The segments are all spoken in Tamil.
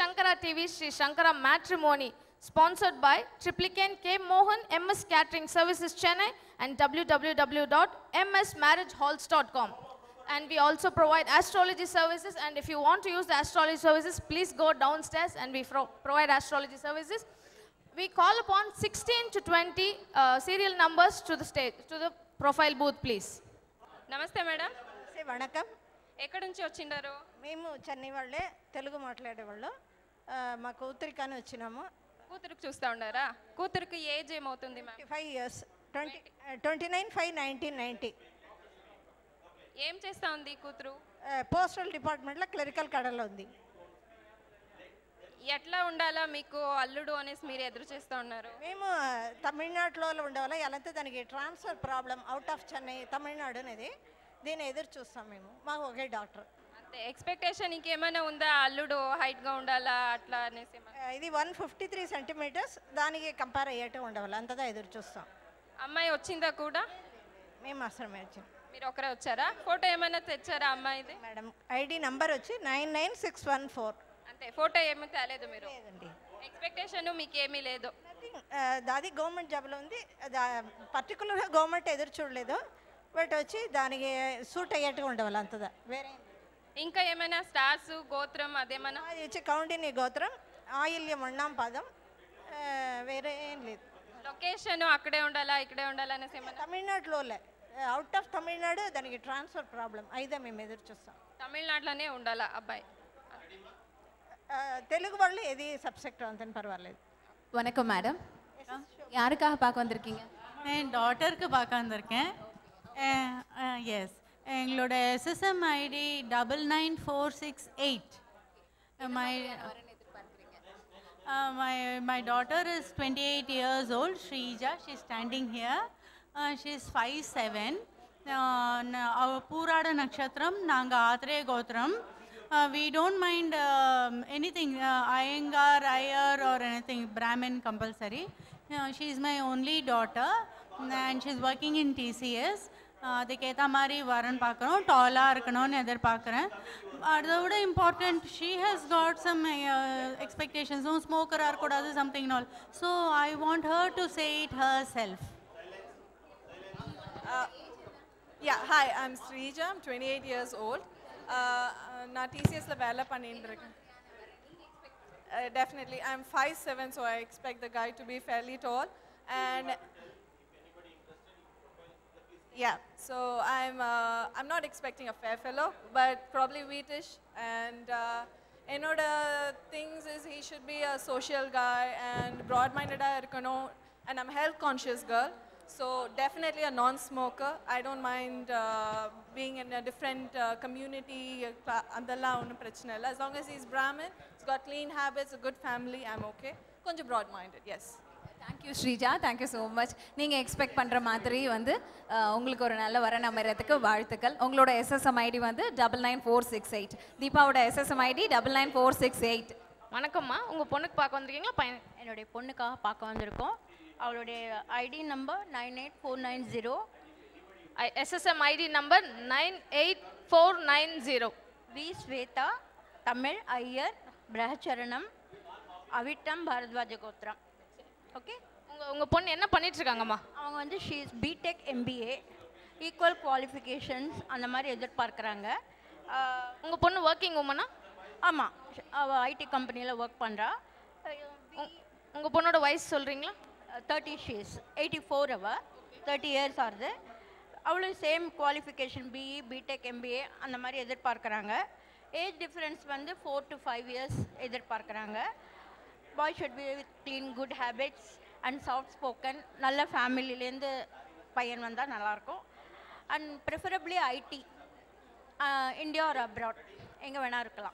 Shankara TV, Sri Shankara Matrimony, sponsored by Triplicane K. Mohan, MS Catering Services Chennai, and www.msmarriagehalls.com. And we also provide astrology services. And if you want to use the astrology services, please go downstairs and we fro- provide astrology services. We call upon 16 to 20 uh, serial numbers to the stage, to the profile booth, please. నమస్తే మేడం సే వణకం ఎక్కడి నుంచి వచ్చిండారు మేము చెన్నై వాళ్ళే తెలుగు మాట్లాడేవాళ్ళు ఆ, మా కూతురికని వచ్చినాము కూతురుకు చూస్తూ ఉండారా కూతురుకు ఏజ్ ఏమవుతుంది ma'am five years twenty twenty nine five nineteen ninety ఏం చేస్తా ఉంది కూతురు పోస్టల్ డిపార్ట్మెంట్లో క్లరికల్ కడలో ఉంది ఎట్లా ఉండాలా మీకు అల్లుడు అనేసి మీరు ఎదురు చేస్తూ ఉన్నారు మేము ఆ, తమిళనాడులో ఉండేవాళ్ళ ఎలా అయితే దానికి transfer problem out of Chennai Tamil Nadu అనేది దీన్ని ఎదురు చూస్తాం మేము మాకు ఒకే డాక్టర్ అంతే ఎక్స్పెక్టేషన్ ఇంకేమైనా ఉందా అల్లుడు హైట్గా ఉండాలా అట్లా అనేసి ఏమన్నా? ఇది వన్ ఫిఫ్టీ త్రీ సెంటీమీటర్స్ దానికి కంపేర్ అయ్యేట్టు ఉండవాలి అంతదా ఎదురు చూస్తాం అమ్మాయి వచ్చిందా కూడా మేము అసలు వచ్చాం మీరు ఒకరే వచ్చారా ఫోటో ఏమైనా తెచ్చారా అమ్మాయిది మేడం ఐడి నంబర్ వచ్చి nine nine six one four అంతే ఫోటో ఏమీ తేలేదు మీరు లేదండి ఎక్స్పెక్టేషన్ మీకు ఏమీ లేదు నథింగ్ అది గవర్నమెంట్ జాబ్లో ఉంది పర్టికులర్గా గవర్నమెంట్ ఎదురు చూడలేదు బట్ వచ్చి దానికి సూట్ అయ్యేట్టుగా ఉండవాలి అంతదా వేరే ఏం లేదు. ఇంకా ఏమైనా స్టార్స్ గోత్రం అదేమన్నా అది వచ్చి కౌండిని గోత్రం ఆయిల్యం ఉన్నాం పదం ఆ, వేరే ఏం లేదు లొకేషన్ అక్కడే ఉండాలా ఇక్కడే ఉండాలా అనేసి ఏమన్నా తమిళనాడులోలే అవుట్ ఆఫ్ తమిళనాడు దానికి ట్రాన్స్ఫర్ ప్రాబ్లం అయితే మేము ఎదురు చూస్తాం తమిళనాడులోనే ఉండాలా అబ్బాయి ఆ, తెలుగు వాళ్ళు ఏది సబ్జెక్ట్ అంతని పర్వాలేదు வணக்கம் மேடம் யாருக்காக பார்க்க வந்திருக்கீங்க என் டாட்டருக்கு பார்க்க வந்திருக்கேன் எஸ் எங்களோட SSM ID double nine four six eight my my my daughter is 28 years old shrija she's standing here uh, she's 5 7 uh, na- our purada nakshatram nanga atre gotram uh, we don't mind um, anything uh, iyengar iyer or anything brahmin compulsory uh, she's my only daughter and she's working in tcs அதுக்கேற்ற மாதிரி வரன் பார்க்குறோம் டாலாக இருக்கணும்னு எதிர்பார்க்குறேன் அதை விட important she has got some எக்ஸ்பெக்டேஷன்ஸும் ஸ்மோக்கராக இருக்கக்கூடாது something all so I want her to say it herself Yeah, hi, I'm Srija. I'm 28 years old. Uh, uh, நான் டிசிஎஸ்ல வேலை பண்ணிட்டு இருக்கேன் Uh, definitely, I'm 5'7", so I expect the guy to be fairly tall. And yeah, so I'm uh, I'm not expecting a fair fellow, but probably wheatish. And uh, என்னோட things is he should be a social guy and broad-minded இருக்கணும். And I'm a health conscious girl. So definitely a non-smoker. I don't mind uh, being in a different uh, community. uh, cla- அதெல்லாம் ஒன்றும் பிரச்சனை இல்லை. As long as he's Brahmin, he's got clean habits, a good family, I'm okay. கொஞ்சம் broad-minded, yes. Thank you Sreeja thank you so much நீங்கள் எக்ஸ்பெக்ட் பண்ணுற மாதிரி வந்து அஹ், உங்களுக்கு ஒரு நல்ல வரன் அமையறதுக்கு வாழ்த்துக்கள் உங்களோட எஸ்எஸ்எம் ஐடி வந்து double nine four six eight தீபாவோட SSM ID double nine four six eight வணக்கம்மா உங்கள் பொண்ணுக்கு பார்க்க வந்திருக்கீங்களா பையன் என்னுடைய பொண்ணுக்காக பார்க்க வந்திருக்கோம் அவளுடைய ID number nine eight four nine zero SSM ID number nine eight four nine zero V Swetha Tamil Iyer பிரகச்சரணம் அவிட்டம் பாரத்வாஜ கோத்திரம் ஓகே உங்கள் உங்கள் பொண்ணு என்ன பண்ணிட்டு இருக்காங்கம்மா அவங்க வந்து she's BTech MBA equal qualifications அந்த மாதிரி எதிர்பார்க்குறாங்க உங்கள் பொண்ணு ஒர்க்கிங் உமனா ஆமாம் அவள் ஐடி கம்பெனியில் ஒர்க் பண்ணுறா உங்கள் பொண்ணோட வயசு சொல்கிறீங்களா தேர்ட்டி ஷீஸ் எயிட்டி ஃபோர் அவ தேர்ட்டி இயர்ஸ் ஆகுது அவளும் same qualification BE BTech MBA அந்த மாதிரி எதிர்பார்க்குறாங்க ஏஜ் டிஃப்ரென்ஸ் வந்து ஃபோர் டு ஃபைவ் இயர்ஸ் எதிர்பார்க்குறாங்க boy should be with clean good habits and soft spoken நல்ல ஃபேமிலிலேருந்து பையன் வந்தால் நல்லாயிருக்கும் and preferably IT India or abroad எங்கே வேணால் இருக்கலாம்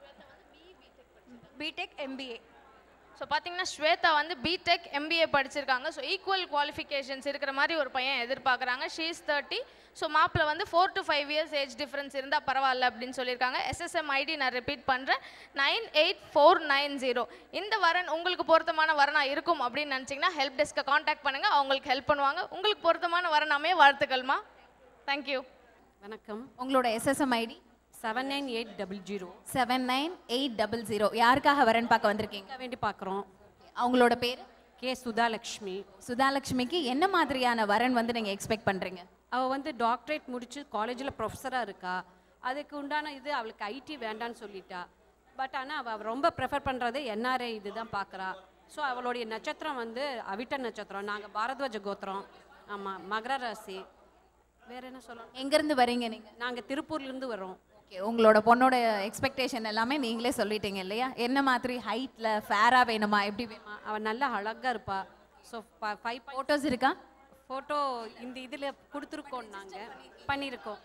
பிடெக் எம்பிஏ ஸோ பார்த்தீங்கன்னா ஸ்வேதா வந்து பிடெக் எம்பிஏ படிச்சிருக்காங்க ஸோ ஈக்குவல் குவாலிஃபிகேஷன்ஸ் இருக்கிற மாதிரி ஒரு பையன் எதிர்பார்க்குறாங்க ஷீஸ் தேர்ட்டி ஸோ மாப்பிள்ள வந்து four to five years age difference இருந்தால் பரவாயில்ல அப்படின்னு சொல்லியிருக்காங்க எஸ்எஸ்எம் ஐடி நான் ரிப்பீட் பண்ணுறேன் nine eight four nine zero இந்த வரன் உங்களுக்கு பொருத்தமான வரனா இருக்கும் அப்படின்னு நினச்சிங்கன்னா ஹெல்ப் டெஸ்க்கை காண்டாக்ட் பண்ணுங்கள் அவங்களுக்கு ஹெல்ப் பண்ணுவாங்க உங்களுக்கு பொருத்தமான வரனாமே வாழ்த்துக்கள்மா தேங்க்யூ வணக்கம் உங்களோட SSM ID seven nine eight double zero seven nine eight double zero யாருக்காக வரன் பார்க்க வந்திருக்கீங்க வேண்டி பார்க்குறோம் அவங்களோட பேர் கே சுதாலக்ஷ்மி சுதாலட்சுமிக்கு என்ன மாதிரியான வரன் வந்து நீங்கள் எக்ஸ்பெக்ட் பண்ணுறீங்க அவள் வந்து டாக்டரேட் முடிச்சு காலேஜில் ப்ரொஃபஸராக இருக்கா அதுக்கு உண்டான இது அவளுக்கு ஐடி வேண்டான்னு சொல்லிட்டா பட் ஆனால் அவள் ரொம்ப ப்ரெஃபர் பண்ணுறது என்ஆர்ஐ இது தான் பார்க்குறா ஸோ அவளுடைய நட்சத்திரம் வந்து அவிட்ட நட்சத்திரம் நாங்கள் பாரத்வாஜ கோத்திரம் ஆமாம் மகர ராசி வேற என்ன சொல்லணும் எங்கேருந்து வரீங்க நீங்கள் நாங்கள் திருப்பூர்லேருந்து வரோம் ஓகே உங்களோட பொண்ணோட எக்ஸ்பெக்டேஷன் எல்லாமே நீங்களே சொல்லிட்டீங்க இல்லையா என்ன மாதிரி ஹைட்டில் ஃபேராக வேணுமா எப்படி வேணுமா அவள் நல்லா அழகாக இருப்பா ஸோ ஃபைவ் ஃபோட்டோஸ் இருக்கா ஃபோட்டோ இந்த இதில் கொடுத்துருக்கோம் நாங்கள் பண்ணியிருக்கோம்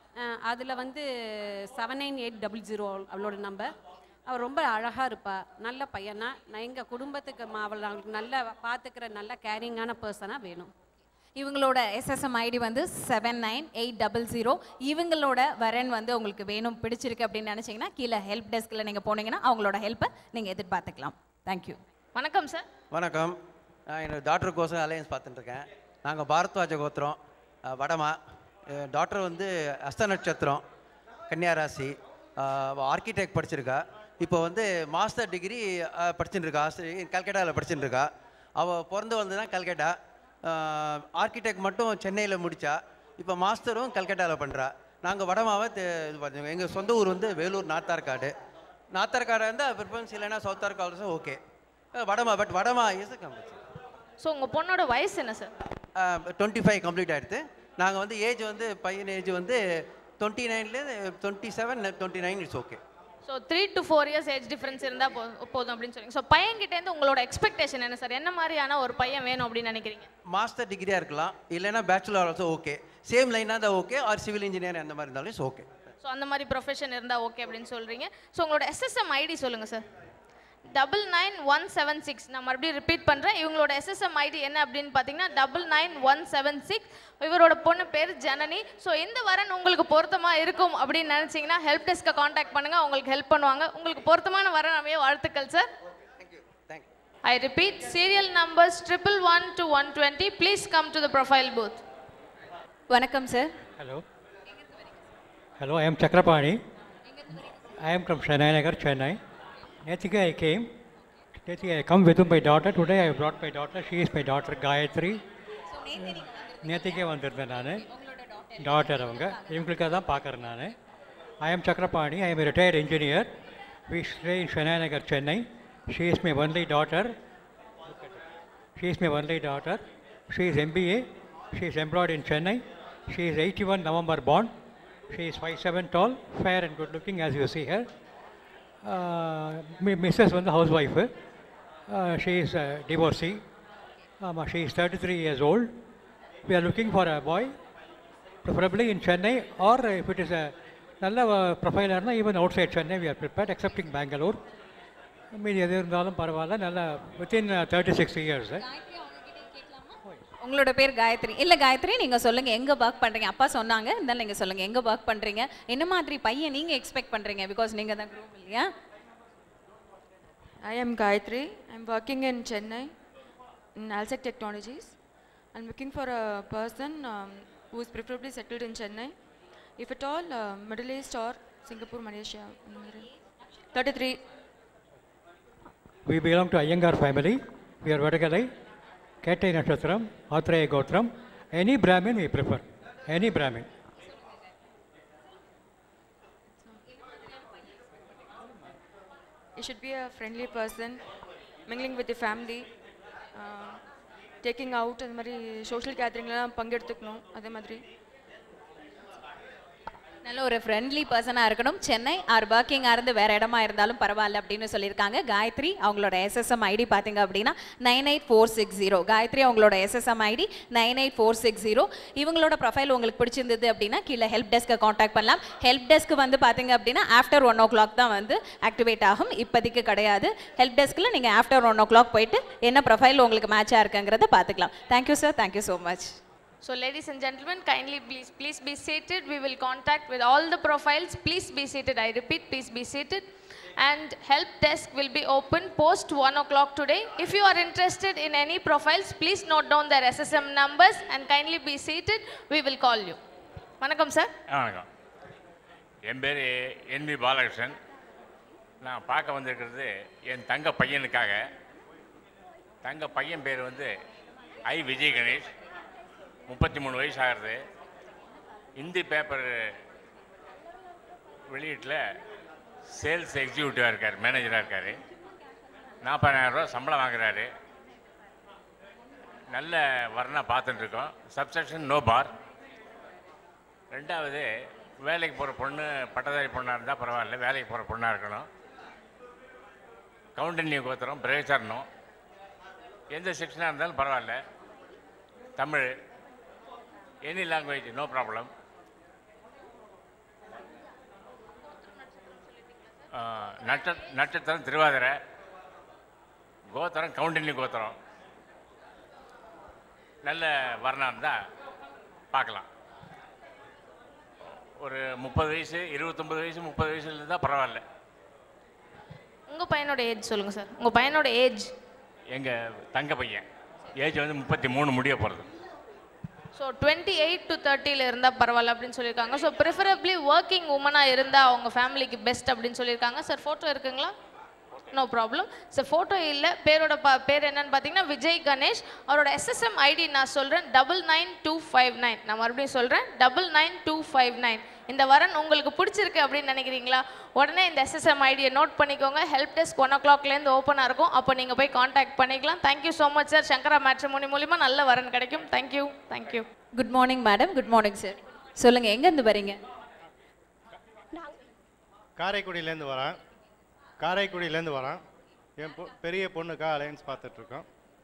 அதில் வந்து seven nine eight double zero அவளோட நம்பர் அவள் ரொம்ப அழகாக இருப்பா நல்ல பையனா நான் எங்கள் குடும்பத்துக்கு ம- அவள் அவளுக்கு நல்ல பார்த்துக்கிற நல்ல கேரிங்கான பர்சனாக வேணும் இவங்களோட எஸ்எஸ்எம் ஐடி வந்து seven nine eight double zero இவங்களோட வரன் வந்து உங்களுக்கு வேணும் பிடிச்சிருக்கு அப்படின்னு நினச்சிங்கன்னா கீழே ஹெல்ப் டெஸ்கில் நீங்கள் போனீங்கன்னா அவங்களோட ஹெல்ப்பை நீங்கள் எதிர்பார்த்துக்கலாம் தேங்க்யூ வணக்கம் சார் வணக்கம் நான் என்னோட டாக்டருக்கோசம் அலையன்ஸ் பார்த்துட்டு இருக்கேன் நாங்கள் பாரத்வாஜ கோத்திரம் அஹ், வடமா டாக்டர் வந்து அஸ்த நட்சத்திரம் கன்னியாராசி ஆர்கிடெக்ட் படிச்சிருக்கா இப்போ வந்து மாஸ்டர் டிகிரி படிச்சுட்டு இருக்கா கல்கட்டாவில் படிச்சுட்டு இருக்கா அவள் பிறந்து வளர்ந்து தான் கல்கட்டா ஆர்கிடெக்ட் மட்டும் சென்னையில் முடித்தா இப்போ மாஸ்டரும் கல்கட்டாவில் பண்ணுறா நாங்கள் வடமாவை தே- இது பண்ணுவோம் எங்கள் சொந்த ஊர் வந்து வேலூர் நாத்தார்காடு நாத்தார்காடாக இருந்தால் ப்ரிஃபரன்ஸ் இல்லைன்னா South Arcot okay Vadama but Vadama is compulsory so உங்கள் பொண்ணோட வயசு என்ன சார் டுவெண்ட்டி ஃபைவ் கம்ப்ளீட் ஆகிடுது நாங்கள் வந்து ஏஜ் வந்து பையன் ஏஜ் வந்து டுவெண்ட்டி நைன்லேருந்து twenty seven twenty nine it's okay so three to four years age difference இருந்தால் போ போதும் அப்படின்னு சொல்லுங்க ஸோ பையன்கிட்டேருந்து உங்களோட எக்ஸ்பெக்டேஷன் என்ன சார் என்ன மாதிரியான ஒரு பையன் வேணும் அப்படின்னு நினைக்கிறீங்க மாஸ்டர் டிகிரியாக இருக்கலாம் இல்லைன்னா பேச்சுலர் ஆல்சோ ஓகே சேம் லைனாக தான் ஓகே ஆர் சிவில் இன்ஜினியர் அந்த மாதிரி இருந்தாலும் ஓகே ஸோ அந்த மாதிரி ப்ரொஃபஷன் இருந்தால் ஓகே அப்படின்னு சொல்கிறீங்க ஸோ உங்களோட எஸ்எஸ்எம் ஐடி சொல்லுங்கள் sir double nine one seven six நான் மறுபடியும் ரிப்பீட் பண்ணுறேன் இவங்களோட எஸ்எஸ்எம் ஐடி என்ன அப்படின்னு பார்த்தீங்கன்னா double nine one seven six இவரோட பொண்ணு பேர் ஜனனி ஸோ இந்த வரன் உங்களுக்கு பொருத்தமாக இருக்கும் அப்படின்னு நினச்சிங்கன்னா ஹெல்ப் டெஸ்க்கை காண்டாக்ட் பண்ணுங்கள் உங்களுக்கு ஹெல்ப் பண்ணுவாங்க உங்களுக்கு பொருத்தமான வரன் அமைய வாழ்த்துக்கள் sir I repeat, serial numbers triple one to one twenty. Please come to the profile booth. வணக்கம் sir Hello. Hello, I am Chakrapani. I am from Chennai Nagar, Chennai. Yesterday I came. Yesterday I come with my daughter. Today I brought my daughter. She is my daughter Gayatri. நேற்றுக்கே வந்திருந்தேன் நான் டாட்டர் அவங்க இவங்களுக்காக தான் பார்க்குறேன் நான் I am Chakrapani I am retired engineer we stay in Chennai Nagar Chennai she is my only daughter she is my only daughter she is MBA she is employed in Chennai she is eighty one November born she is five seven tall fair and good looking as you see her missus வந்து housewife she is divorcee ஆமாம் she is thirty three years old we are looking for a boy preferably in Chennai or if it is a நல்ல ப்ரொஃபைலாக இருந்தால் even outside Chennai we are prepared excepting Bangalore மீதி எது இருந்தாலும் பரவாயில்ல நல்ல வித்தின் தேர்ட்டி சிக்ஸ் இயர்ஸ் உங்களோட பேர் காயத்ரி இல்லை காயத்ரி நீங்கள் சொல்லுங்கள் எங்கே ஒர்க் பண்ணுறீங்க அப்பா சொன்னாங்க இருந்தாலும் நீங்கள் சொல்லுங்கள் எங்கே ஒர்க் பண்ணுறீங்க என்ன மாதிரி பையன் நீங்கள் எக்ஸ்பெக்ட் பண்ணுறீங்க பிகாஸ் நீங்கள் தான் குரூப் இல்லையா I am Gayatri. I'm working in Chennai in Alsec Technologies. I'm looking for a person um, who is preferably settled in Chennai. If at all, uh, Middle East or Singapore, Malaysia. 33. we belong to Iyengar family. We are Vadagalai, Kettai Nashatram, Athreya Gotram. Any Brahmin we prefer. Any Brahmin. You should be a friendly person, mingling with the family, uh, taking out அந்த மாதிரி சோஷியல் கேதரிங்லாம் பங்கெடுத்துக்கணும் அதே மாதிரி நல்ல ஒரு ஃப்ரெண்ட்லி பர்சனாக இருக்கணும் சென்னை ஆர் ஒர்க்கிங்காக இருந்து வேறு இடமா இருந்தாலும் பரவாயில்ல அப்படின்னு சொல்லியிருக்காங்க காயத்ரி அவங்களோட எஸ்எஸ்எம் ஐடி பார்த்தீங்க அப்படின்னா nine eight four six zero Gayatri அவங்களோட SSM ID nine eight four six zero இவங்களோட ப்ரொஃபைல் உங்களுக்கு பிடிச்சிருந்தது அப்படின்னா கீழே ஹெல்ப் டெஸ்க்கை காண்டாக்ட் பண்ணலாம் ஹெல்ப் டெஸ்க் வந்து பார்த்தீங்க அப்படின்னா ஆஃப்டர் ஒன் ஓ கிளாக் தான் வந்து ஆக்டிவேட் ஆகும் இப்போதைக்கு கிடையாது ஹெல்ப் டெஸ்க்கில் நீங்கள் ஆஃப்டர் ஒன் ஓ கிளாக் போயிட்டு என்ன ப்ரொஃபைல் உங்களுக்கு மேட்சாக இருக்குங்கிறத பார்த்துக்கலாம் thank you sir thank you so much So ladies and gentlemen, kindly please, please be seated. We will contact with all the profiles. Please be seated. I repeat, please be seated. And help desk will be open post 1 o'clock today. If you are interested in any profiles, please note down their SSM numbers and kindly be seated. We will call you. வணக்கம் சார் வணக்கம் என் பேர் என் வி பாலகிருஷ்ணன் நான் பார்க்க வந்திருக்கிறது என் தங்க பையனுக்காக தங்க பையன் பேர் வந்து ஐ விஜய் கணேஷ் முப்பத்தி மூணு வயசு ஆகிறது இந்தி பேப்பர் வெளியீட்டில் சேல்ஸ் எக்ஸிக்யூட்டிவாக இருக்கார் மேனேஜராக இருக்கார் நாற்பதாயிரரூவா சம்பளம் வாங்குறாரு நல்ல வர்ணா பார்த்துட்டு இருக்கோம் சப்செக்ஷன் நோ பார் ரெண்டாவது வேலைக்கு போகிற பொண்ணு பட்டதாரி பொண்ணாக இருந்தால் பரவாயில்ல வேலைக்கு போகிற பொண்ணாக இருக்கணும் கவுண்டன்யூ கோத்திரம் பிரேச்சரணும் எந்த செக்ஷனாக இருந்தாலும் பரவாயில்ல Tamil any language no problem நட்ச நட்சத்திரம் திருவாதிரை கோத்திரம் கவுண்டன்யூ கோத்திரம் நல்ல வர்ணம் இருந்தால் பார்க்கலாம் ஒரு முப்பது வயசு இருபத்தொம்பது வயசு முப்பது வயசுல இருந்தால் பரவாயில்ல உங்கள் பையனோட ஏஜ் சொல்லுங்கள் சார் உங்கள் பையனோட ஏஜ் எங்கள் தங்க பையன் ஏஜ் வந்து முப்பத்தி மூணு முடிய போகிறது ஸோ டுவெண்ட்டி எயிட் டு தேர்ட்டியில் இருந்தால் பரவாயில்ல அப்படின்னு சொல்லியிருக்காங்க ஸோ ப்ரிஃபரபிளி ஒர்க்கிங் உமனாக இருந்தால் அவங்க ஃபேமிலிக்கு பெஸ்ட் அப்படின்னு சொல்லியிருக்காங்க சார் ஃபோட்டோ இருக்குங்களா நோ ப்ராப்ளம் சார் ஃபோட்டோ இல்லை பேரோட பா பேர் என்னன்னு பார்த்தீங்கன்னா விஜய் கணேஷ் அவரோட எஸ்எஸ்எம் ஐடி நான் சொல்கிறேன் double nine two five nine நான் மறுபடியும் சொல்கிறேன் double nine two five nine இந்த வரன் உங்களுக்கு பிடிச்சிருக்கு அப்படின்னு நினைக்கிறீங்களா உடனே இந்த எஸ்எஸ்எம் ஐடியை நோட் பண்ணிக்கோங்க ஹெல்ப் டெஸ்க் ஒன் ஓ கிளாக்லேருந்து ஓப்பனாக இருக்கும் அப்போ நீங்கள் போய் காண்டாக்ட் பண்ணிக்கலாம் thank you so much sir Sankara matrimony மூலிமா நல்ல வரன் கிடைக்கும் thank you thank you good morning madam good morning sir சொல்லுங்கள் எங்கேருந்து வரீங்க காரைக்குடியிலேருந்து வரேன் காரைக்குடியிலேருந்து வரேன் என் பொ பெரிய பொண்ணுக்காக அலையன்ஸ் பார்த்துட்ருக்கோம்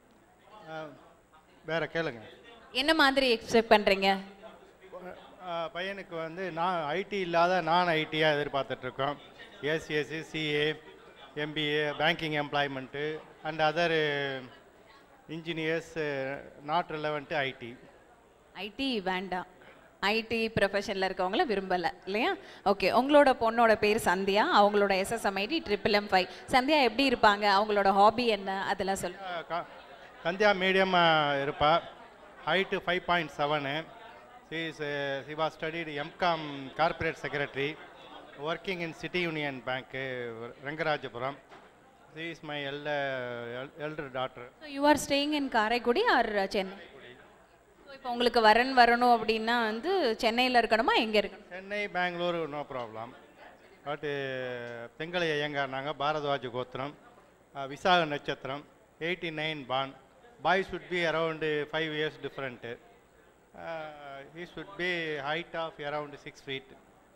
வேறு கேளுங்க என்ன மாதிரி எக்ஸ்பெக்ட் பண்ணுறீங்க அஹ், பையனுக்கு வந்து நான் ஐடி இல்லாத நான் ஐடியாக எதிர்பார்த்துட்ருக்கோம் ACSC CA MBA banking employment and other engineers not relevant IT IT வேண்டாம் ஐடி ப்ரொஃபஷனில் இருக்கவங்கள விரும்பலை இல்லையா ஓகே உங்களோட பொண்ணோட பேர் சந்தியா அவங்களோட SSM ID triple M five Sandhya எப்படி இருப்பாங்க அவங்களோட ஹாபி என்ன அதெல்லாம் சொல்லு சந்தியா மீடியம் இருப்பா height five point seven is she was studied MCom corporate secretary working in City Union Bank Rangarajapuram she is my எல்ட elder daughter you R staying in Karaikudi or Chennai இப்போ உங்களுக்கு வரன் வரணும் அப்படின்னா வந்து சென்னையில் இருக்கணுமா எங்கே இருக்கணும் Chennai Bengaluru no problem but பெங்களை ஐயங்கார்னாங்க பாரத்வாஜ் கோத்திரம் அஹ், விசாக நட்சத்திரம் eighty nine born boy should be around five years different he should be height of around six feet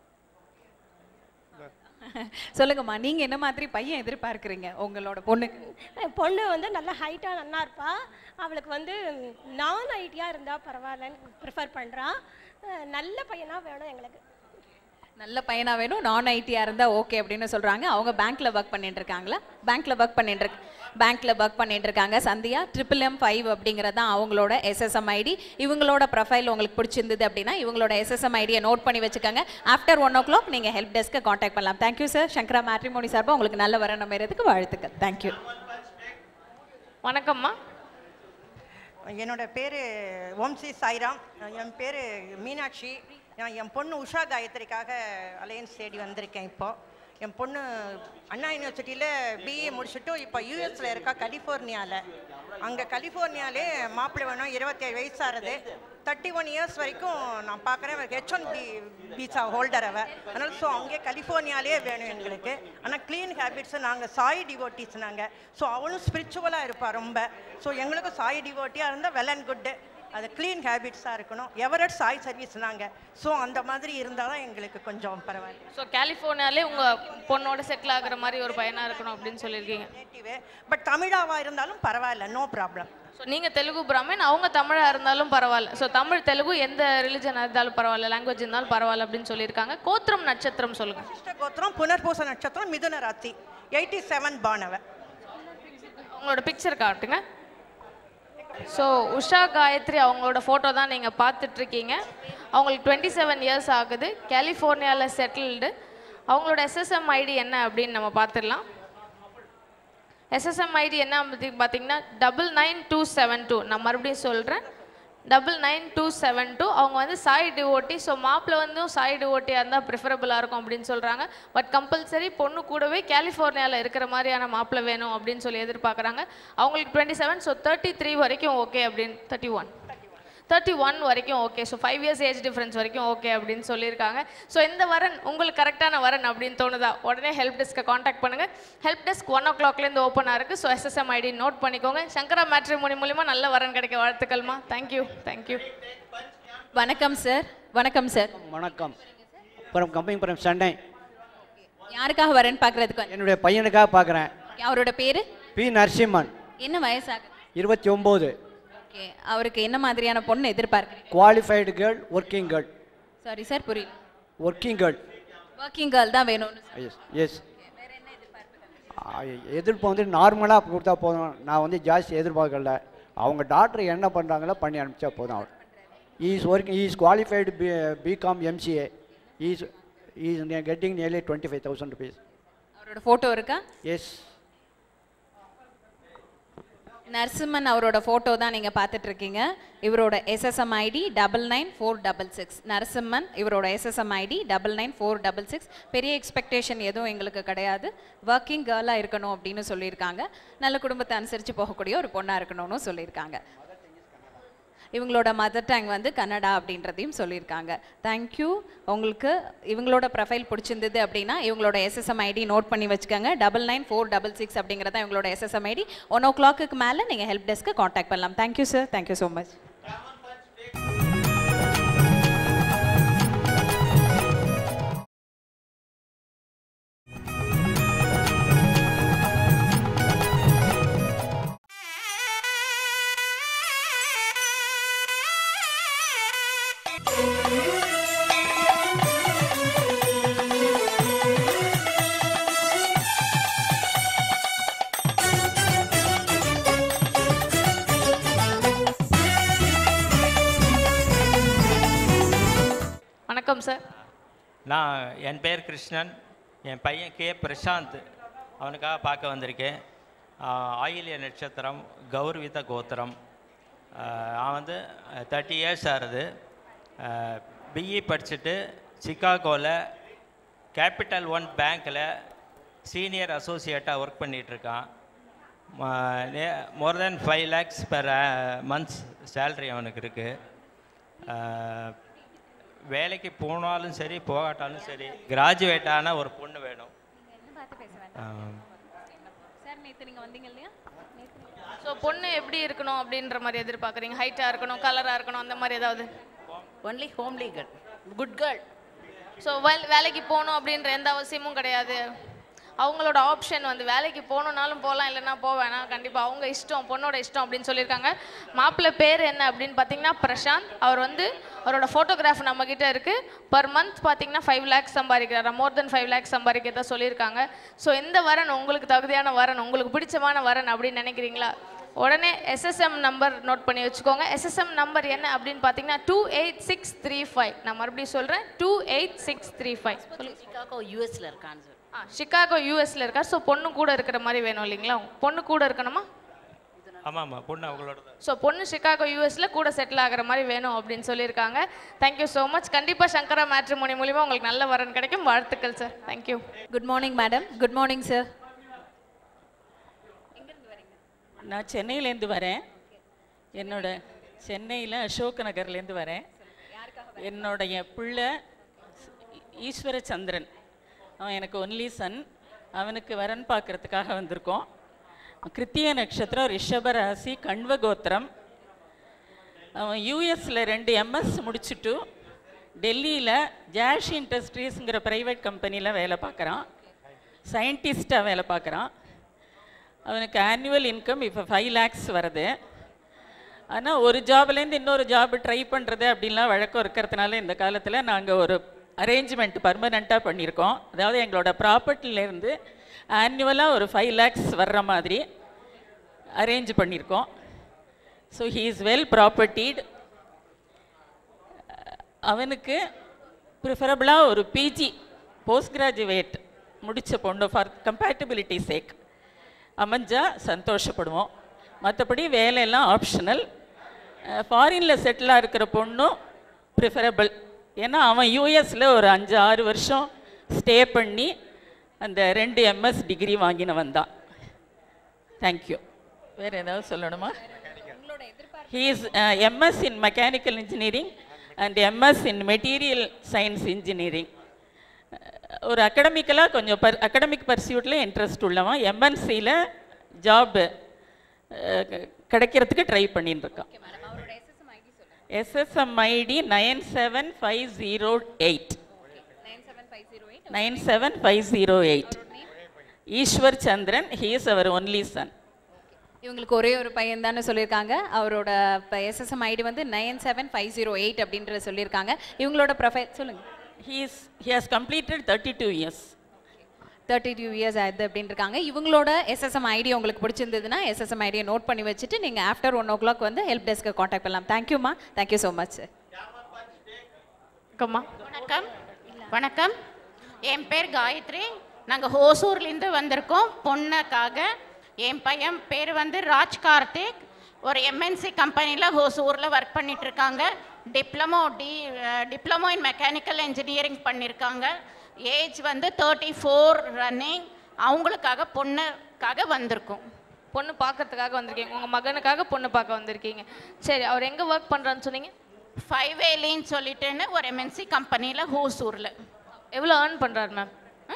சொல்லுங்கம்மா நீங்கள் என்ன மாதிரி பையன் எதிர்பார்க்குறீங்க உங்களோட பொண்ணுக்கு பொண்ணு வந்து நல்ல ஹைட்டாக நல்லா இருப்பா அவளுக்கு வந்து நான் ஐடியாக இருந்தால் பரவாயில்லன்னு ப்ரிஃபர் பண்ணுறா நல்ல பையனாக வேணும் எங்களுக்கு நல்ல பையனா வேணும் நான் ஐடியாக இருந்தால் ஓகே அப்படின்னு சொல்கிறாங்க அவங்க பேங்க்கில் ஒர்க் பண்ணிட்டு இருக்காங்களா பேங்க்கில் ஒர்க் பண்ணிட்டு இருக்கு பேங்க்கில் ஒர்க் பண்ணிட்டு இருக்காங்க சந்தியா ட்ரிபிள் எம் ஃபைவ் அப்படிங்கிறது தான் அவங்களோட எஸ்எஸ்எம் ஐடி இவங்களோட ப்ரொஃபைல் உங்களுக்கு பிடிச்சிருந்தது அப்படின்னா இவங்களோட எஸ்எஸ்எம் ஐடியை நோட் பண்ணி வச்சுக்கோங்க ஆஃப்டர் ஒன் ஓ கிளாக் நீங்கள் ஹெல்ப் டெஸ்க்கை காண்டாக்ட் பண்ணலாம் தேங்க்யூ சார் சங்கரா மேட்ரிமோனி சார்பாக உங்களுக்கு நல்ல வர அமைகிறதுக்கு வாழ்த்துக்கள் தேங்க்யூ வணக்கம்மா என்னோட பேர் ஓம்சி சாய்ராம் என் பேர் மீனாட்சி நான் என் பொண்ணு உஷா காயத்ரிக்காக அலையன்ஸ் தேடி வந்திருக்கேன் இப்போ என் பொண்ணு அண்ணா யூனிவர்சிட்டியில் பிஏ முடிச்சுட்டு இப்போ யூஎஸில் இருக்கா கலிஃபோர்னியாவில் அங்கே கலிஃபோர்னியாலே மாப்பிள்ளை வேணும் இருபத்தேழு வயசாகிறது தேர்ட்டி ஒன் இயர்ஸ் வரைக்கும் நான் பார்க்குறேன் H one B visa holder அவ அதனால் ஸோ அங்கே கலிஃபோர்னியாலே வேணும் எங்களுக்கு ஆனால் க்ளீன் ஹேபிட்ஸ் நாங்கள் சாய் டிவோட்டிஸ் நாங்கள் ஸோ அவளும் ஸ்பிரிச்சுவலாக இருப்பா ரொம்ப ஸோ எங்களுக்கும் சாய் டிவோட்டியாக இருந்தால் வெல் அண்ட் குட்டு அது க்ளீன் ஹேபிட்ஸாக இருக்கணும் எவரட் சாய் சர்வீஸ் நாங்கள் ஸோ அந்த மாதிரி இருந்தால் தான் எங்களுக்கு கொஞ்சம் பரவாயில்ல ஸோ கலிஃபோர்னியாலே உங்கள் பொண்ணோட செட்டில் ஆகுற மாதிரி ஒரு பையனாக இருக்கணும் அப்படின்னு சொல்லியிருக்கீங்க நேட்டிவே பட் தமிழாவாக இருந்தாலும் பரவாயில்ல நோ ப்ராப்ளம் ஸோ நீங்கள் தெலுங்கு பிராமின் அவங்க தமிழாக இருந்தாலும் பரவாயில்ல ஸோ தமிழ் தெலுங்கு எந்த ரிலிஜனாக இருந்தாலும் பரவாயில்ல லாங்குவேஜ் இருந்தாலும் பரவாயில்ல அப்படின்னு சொல்லியிருக்காங்க கோத்திரம் நட்சத்திரம் சொல்லுங்கள் இஷ்ட கோத்திரம் புனர்பூச நட்சத்திரம் மிதுன ராசி எயிட்டி செவன் பானவ உங்களோட பிக்சர் காட்டுங்க ஸோ உஷா காயத்ரி அவங்களோட ஃபோட்டோ தான் நீங்கள் பார்த்துட்ருக்கீங்க அவங்களுக்கு டுவெண்ட்டி செவன் இயர்ஸ் ஆகுது கலிஃபோர்னியாவில் செட்டில்டு அவங்களோட எஸ்எஸ்எம் ஐடி என்ன அப்படின்னு நம்ம பார்த்துடலாம் எஸ்எஸ்எம் ஐடி என்ன பற்றி பார்த்தீங்கன்னா double nine two seven two நான் மறுபடியும் சொல்கிறேன் double nine two seven two அவங்க வந்து சாய் டிவோட்டி ஸோ மாப்பிள்ளை வந்து சாய் டிவோட்டியாக இருந்தால் ப்ரிஃபரபுளாக இருக்கும் அப்படின்னு சொல்கிறாங்க பட் கம்பல்சரி பொண்ணு கூடவே கலிஃபோர்னியாவில் இருக்கிற மாதிரியான மாப்பிள்ளை வேணும் அப்படின்னு சொல்லி எதிர்பார்க்குறாங்க அவங்களுக்கு twenty seven so thirty three வரைக்கும் ஓகே அப்படின்னு தேர்ட்டி ஒன் தேர்ட்டி ஒன் வரைக்கும் okay so five years age difference வரைக்கும் ஓகே அப்படின்னு சொல்லியிருக்காங்க ஸோ இந்த வரன் உங்களுக்கு கரெக்டான வரன் அப்படின்னு தோணுதா உடனே ஹெல்ப் டெஸ்க்கை காண்டாக்ட் பண்ணுங்கள் ஹெல்ப் டெஸ்க் ஒன் ஓ கிளாக்லேருந்து ஓப்பனாக இருக்குது ஸோ எஸ்எஸ்எம் ஐடி நோட் பண்ணிக்கோங்க சங்கரா மேட்ரிமோனி மூலிமா நல்ல வரன் கிடைக்க வாழ்த்துக்கள்மா தேங்க்யூ தேங்க்யூ வணக்கம் சார் வணக்கம் சார் வணக்கம் அப்புறம் கம்பெனி அப்புறம் சென்னை யாருக்காக வரேன்னு பார்க்குறதுக்கு என்னுடைய பையனுக்காக பார்க்குறேன் அவரோட பேர் பி நரசிம்மன் என்ன வயசாகுது இருபத்தி ஒம்பது ஓகே அவருக்கு என்ன மாதிரியான பொண்ணு எதிர்பார்க்குறீங்க qualified girl working girl sorry sir புரியல ஒர்க்கிங் கேர்ள் ஒர்க்கிங் கேர்ள் தான் வேணும்னு எஸ் எஸ் எதிர்ப்பு வந்து நார்மலாக கொடுத்தா போதும் நான் வந்து ஜாஸ்தி எதிர்பார்க்கல அவங்க டாக்டர் என்ன பண்ணுறாங்களோ பண்ணி அனுப்பிச்சா போதும் அவர் is working is qualified B BCom MCA is is getting nearly twenty five thousand rupees அவரோட ஃபோட்டோ இருக்கா எஸ் நரசிம்மன் அவரோட ஃபோட்டோ தான் நீங்கள் பார்த்துட்டு இருக்கீங்க இவரோட SSM ID double nine four double six Narasimhan இவரோட SSM ID double nine four double six பெரிய எக்ஸ்பெக்டேஷன் எதுவும் எங்களுக்கு கிடையாது ஒர்க்கிங் கேர்ளாக இருக்கணும் அப்படின்னு சொல்லியிருக்காங்க நல்ல குடும்பத்தை அனுசரித்து போகக்கூடிய ஒரு பொண்ணாக இருக்கணும்னு சொல்லியிருக்காங்க இவங்களோட மதர் டங் வந்து கன்னடா அப்படின்றதையும் சொல்லியிருக்காங்க தேங்க்யூ உங்களுக்கு இவங்களோட ப்ரொஃபைல் பிடிச்சிருந்தது அப்படின்னா இவங்களோட எஸ்எஸ்எம் ஐடி நோட் பண்ணி வச்சுக்கோங்க double nine four double six அப்படிங்கிறத இவங்களோட எஸ்எஸ்எம் ஐடி ஒன் ஓ கிளாக்கு மேலே நீங்கள் ஹெல்ப் டெஸ்க்கு காண்டாக்ட் பண்ணலாம் thank you sir thank you so much வணக்கம் சார் நான் என் பேர் கிருஷ்ணன் என் பையன் கே பிரசாந்த் அவனுக்காக பார்க்க வந்திருக்கேன் ஆஹ் ஆயில்ய நட்சத்திரம் கௌரவித கோத்திரம் ஆஹ் அவன் வந்து தேர்ட்டி இயர்ஸ் ஆகுது பிஇ படிச்சுட்டு சிகாகோவில் கேபிட்டல் ஒன் பேங்க்கில் சீனியர் அசோசியேட்டாக ஒர்க் பண்ணிகிட்ருக்கான் more than five lakhs per months salary அவனுக்கு இருக்குது வேலைக்கு போனாலும் சரி போகாட்டாலும் சரி கிராஜுவேட் ஆன ஒரு பொண்ணு வேணும் ஆம். சார் நேற்று நீங்கள் வந்தீங்க இல்லையா ஸோ பொண்ணு எப்படி இருக்கணும் அப்படின்ற மாதிரி எதிர்பார்க்குறீங்க ஹைட்டாக இருக்கணும் கலராக இருக்கணும் அந்த மாதிரி ஏதாவது only homely girl good girl so வேலைக்கு போகணும் அப்படின்ற எந்த அவசியமும் கிடையாது அவங்களோட ஆப்ஷன் வந்து வேலைக்கு போகணுன்னாலும் போகலாம் இல்லைன்னா போவேணாம் கண்டிப்பாக அவங்க இஷ்டம் பொண்ணோட இஷ்டம் அப்படின்னு சொல்லியிருக்காங்க மாப்பிள்ளை பேர் என்ன அப்படின்னு பார்த்தீங்கன்னா பிரசாந்த் அவர் வந்து அவரோட ஃபோட்டோகிராஃப் நம்மக்கிட்ட இருக்குது பர் மந்த் பார்த்தீங்கன்னா ஃபைவ் லேக்ஸ் சம்பாதிக்கிறாரா மோர் தென் ஃபைவ் லேக்ஸ் சம்பாதிக்கிறதா சொல்லியிருக்காங்க ஸோ இந்த வரன் உங்களுக்கு தகுதியான வரன் உங்களுக்கு பிடிச்சமான வரன் அப்படின்னு நினைக்கிறீங்களா உடனே எஸ்எஸ்எம் நம்பர் நோட் பண்ணி வச்சுக்கோங்க எஸ்எஸ்எம் நம்பர் என்ன அப்படின்னு பார்த்தீங்கன்னா two eight six three five நான் மறுபடியும் சொல்கிறேன் two eight six three five Chicago யூஎஸ்ல இருக்கான் சார் ஆ சிகாகோ யூஎஸ்ல இருக்கார் ஸோ பொண்ணு கூட இருக்கிற மாதிரி வேணும் இல்லைங்களா பொண்ணு கூட இருக்கணுமா ஆமாம் ஆமாம் பொண்ணு அவங்களோட தான் ஸோ பொண்ணு சிகாகோ யூஎஸ்ல கூட செட்டில் ஆகிற மாதிரி வேணும் அப்படின்னு சொல்லியிருக்காங்க தேங்க்யூ ஸோ மச் கண்டிப்பாக சங்கரா மேட்ரிமோனி மூலிமா உங்களுக்கு நல்ல வரன் கிடைக்கும் வாழ்த்துக்கள் sir thank you good morning madam good morning sir நான் சென்னையிலேருந்து வரேன் என்னோட சென்னையில் அசோக் நகர்லேருந்து வரேன் என்னுடைய பிள்ளை ஈஸ்வரச்சந்திரன் அவன் எனக்கு ஒன்லி சன் அவனுக்கு வரன் பார்க்கறதுக்காக வந்திருக்கோம் கிருத்திய நட்சத்திரம் ரிஷப ராசி கண்வ கோத்திரம் அவன் யூஎஸில் ரெண்டு எம்எஸ் முடிச்சுட்டு டெல்லியில் ஜாஷ் இண்டஸ்ட்ரீஸுங்கிற ப்ரைவேட் கம்பெனியில் வேலை பார்க்குறான் சயின்டிஸ்ட்டாக வேலை பார்க்குறான் அவனுக்கு ஆனுவல் இன்கம் இப்போ ஃபைவ் லேக்ஸ் வருது ஆனால் ஒரு ஜாப்லேருந்து இன்னொரு ஜாப் ட்ரை பண்ணுறது அப்படின்லாம் வழக்கம் இருக்கிறதுனால இந்த காலத்தில் நாங்கள் ஒரு அரேஞ்ச்மெண்ட் பர்மனெண்ட்டாக பண்ணியிருக்கோம் அதாவது எங்களோட ப்ராப்பர்ட்டிலேருந்து ஆனுவலாக ஒரு ஃபைவ் லேக்ஸ் வர்ற மாதிரி அரேஞ்ச் பண்ணியிருக்கோம் so he is well propertied அவனுக்கு ப்ரிஃபரபிளாக ஒரு பிஜி போஸ்ட் கிராஜுவேட் முடித்த பொண்ணு ஃபார் கம்பேட்டபிலிட்டி சேக் அமைஞ்சா சந்தோஷப்படுவோம் மற்றபடி வேலையெல்லாம் ஆப்ஷனல் ஃபாரினில் செட்டிலாக இருக்கிற பொண்ணும் ப்ரிஃபரபிள் ஏன்னா அவன் யூஎஸில் ஒரு அஞ்சு ஆறு வருஷம் ஸ்டே பண்ணி அந்த ரெண்டு எம்எஸ் டிகிரி வாங்கினவன் தான் தேங்க்யூ வேறு ஏதாவது சொல்லணுமா he is MS in mechanical engineering and MS in material science engineering ஒரு அகடமிக்கலாக கொஞ்சம் பர் அகடமிக் பர்சியூட்டில் இன்ட்ரெஸ்ட் உள்ளவன் எம்என்சியில் ஜாப் கிடைக்கிறதுக்கு ட்ரை பண்ணிட்டு இருக்கான் SSM ID nine seven five zero eight nine seven five zero eight Eswar Chandran he is அவர் ஒன்லி சன் இவங்களுக்கு ஒரே ஒரு பையன் தானே சொல்லியிருக்காங்க அவரோட இப்போ எஸ்எஸ்எம் ஐடி வந்து nine seven five zero eight அப்படின்றத சொல்லியிருக்காங்க இவங்களோட ப்ரொஃபைல் சொல்லுங்க he is he has completed thirty two years thirty two years ஆகுது அப்படின்னு இருக்காங்க இவங்களோட எஸ்எஸ்எம் ஐடி உங்களுக்கு பிடிச்சிருந்ததுன்னா எஸ்எஸ்எம் ஐடியை நோட் பண்ணி வச்சுட்டு நீங்கள் ஆஃப்டர் ஒன் ஓ கிளாக் வந்து ஹெல்ப் டெஸ்க்கை காண்டாக்ட் பண்ணலாம் தேங்க்யூம்மா தேங்க்யூ ஸோ மச் சார் வணக்கம் வணக்கம் என் பேர் காயத்ரி நாங்கள் ஹோசூர்லேருந்து வந்திருக்கோம் பொண்ணுக்காக என் பையன் பேர் வந்து ராஜ் கார்த்திக் ஒரு எம்என்சி கம்பெனியில் ஹோசூரில் ஒர்க் பண்ணிட்டு இருக்காங்க டிப்ளமோ டி டிப்ளமோ இன் மெக்கானிக்கல் இன்ஜினியரிங் பண்ணியிருக்காங்க ஏஜ் வந்து தேர்ட்டி ஃபோர் ரன்னிங் அவங்களுக்காக பொண்ணுக்காக வந்திருக்கோம் பொண்ணு பார்க்கறதுக்காக வந்திருக்கீங்க உங்கள் மகனுக்காக பொண்ணு பார்க்க வந்திருக்கீங்க சரி அவர் எங்கே ஒர்க் பண்ணுறான்னு சொன்னீங்க ஃபைவ் வேலின்னு சொல்லிட்டுன்னு ஒரு எம்என்சி கம்பெனியில் ஹோசூரில் எவ்வளோ ஏர்ன் பண்ணுறாரு மேம்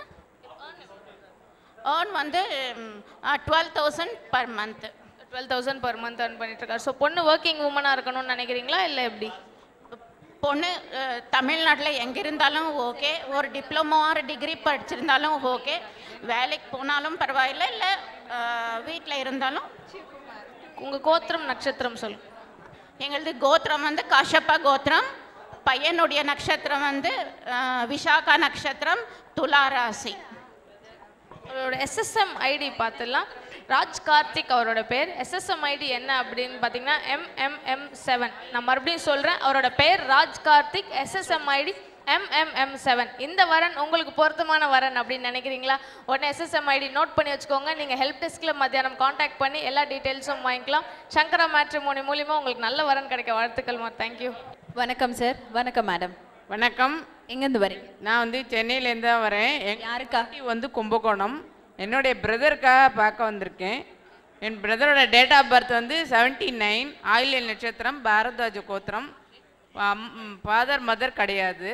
ஏர்ன் வந்து twelve thousand per month twelve thousand per month earn பண்ணிட்டு இருக்காரு ஸோ பொண்ணு ஒர்க்கிங் உமனாக இருக்கணும்னு நினைக்கிறீங்களா இல்லை எப்படி பொண்ணு தமிழ்நாட்டில் எங்கே இருந்தாலும் ஓகே ஒரு டிப்ளமோ ஆர் டிகிரி படிச்சிருந்தாலும் ஓகே வேலைக்கு போனாலும் பரவாயில்லை இல்லை வீட்டில் இருந்தாலும் உங்கள் கோத்திரம் நட்சத்திரம் சொல்லுங்க எங்களது கோத்திரம் வந்து காஷப்பா கோத்திரம் பையனுடைய நட்சத்திரம் வந்து அஹ், விசாகா நட்சத்திரம் துலா ராசி அவரோட எஸ்எஸ்எம் ஐடி பார்த்துடலாம் ராஜ் கார்த்திக் அவரோட பேர் எஸ்எஸ்எம் ஐடி என்ன அப்படின்னு பார்த்தீங்கன்னா எம்எம்எம் செவன் நான் மறுபடியும் சொல்கிறேன் அவரோட பேர் Raj Karthik SSM ID MMM seven இந்த வரன் உங்களுக்கு பொருத்தமான வரன் அப்படின்னு நினைக்கிறீங்களா உடனே எஸ்எஸ்எம் ஐடி நோட் பண்ணி வச்சுக்கோங்க நீங்கள் ஹெல்ப் டெஸ்க்கில் மத்தியானம் காண்டாக்ட் பண்ணி எல்லா டீட்டெயில்ஸும் வாங்கிக்கலாம் சங்கரா மேட்ரிமோனி மூலிமா உங்களுக்கு நல்ல வரன் கிடைக்க வாழ்த்துக்கள்மா தேங்க்யூ வணக்கம் சார் வணக்கம் மேடம் வணக்கம் எங்கேருந்து வரீங்க நான் வந்து சென்னையிலேருந்து தான் வரேன் என் யாருக்கா வந்து கும்பகோணம் என்னுடைய பிரதருக்காக பார்க்க வந்திருக்கேன் என் பிரதரோட டேட் ஆஃப் பர்த் வந்து செவன்ட்டி நைன் ஆயில்ய நட்சத்திரம் பாரத்வாஜ கோத்திரம் ஃபாதர் மதர் கிடையாது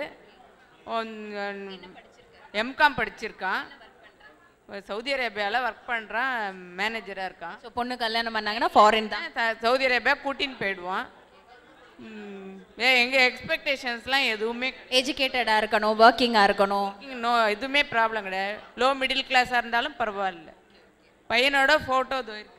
எம்காம் படிச்சிருக்கான் சவுதி அரேபியாவில் ஒர்க் பண்ணுறான் மேனேஜராக இருக்கான் ஸோ பொண்ணு கல்யாணம் பண்ணாங்கன்னா ஃபாரின் தான் ச- சவுதி அரேபியா கூட்டின்னு போயிடுவான் ம், வே எங்கள் எக்ஸ்பெக்டேஷன்ஸ்லாம் எதுவுமே எஜுகேட்டடாக இருக்கணும் ஒர்க்கிங்காக இருக்கணும் நோ எதுவுமே ப்ராப்ளம் கிடையாது லோ மிடில் கிளாஸாக இருந்தாலும் பரவாயில்ல பையனோட ஃபோட்டோ இருக்கு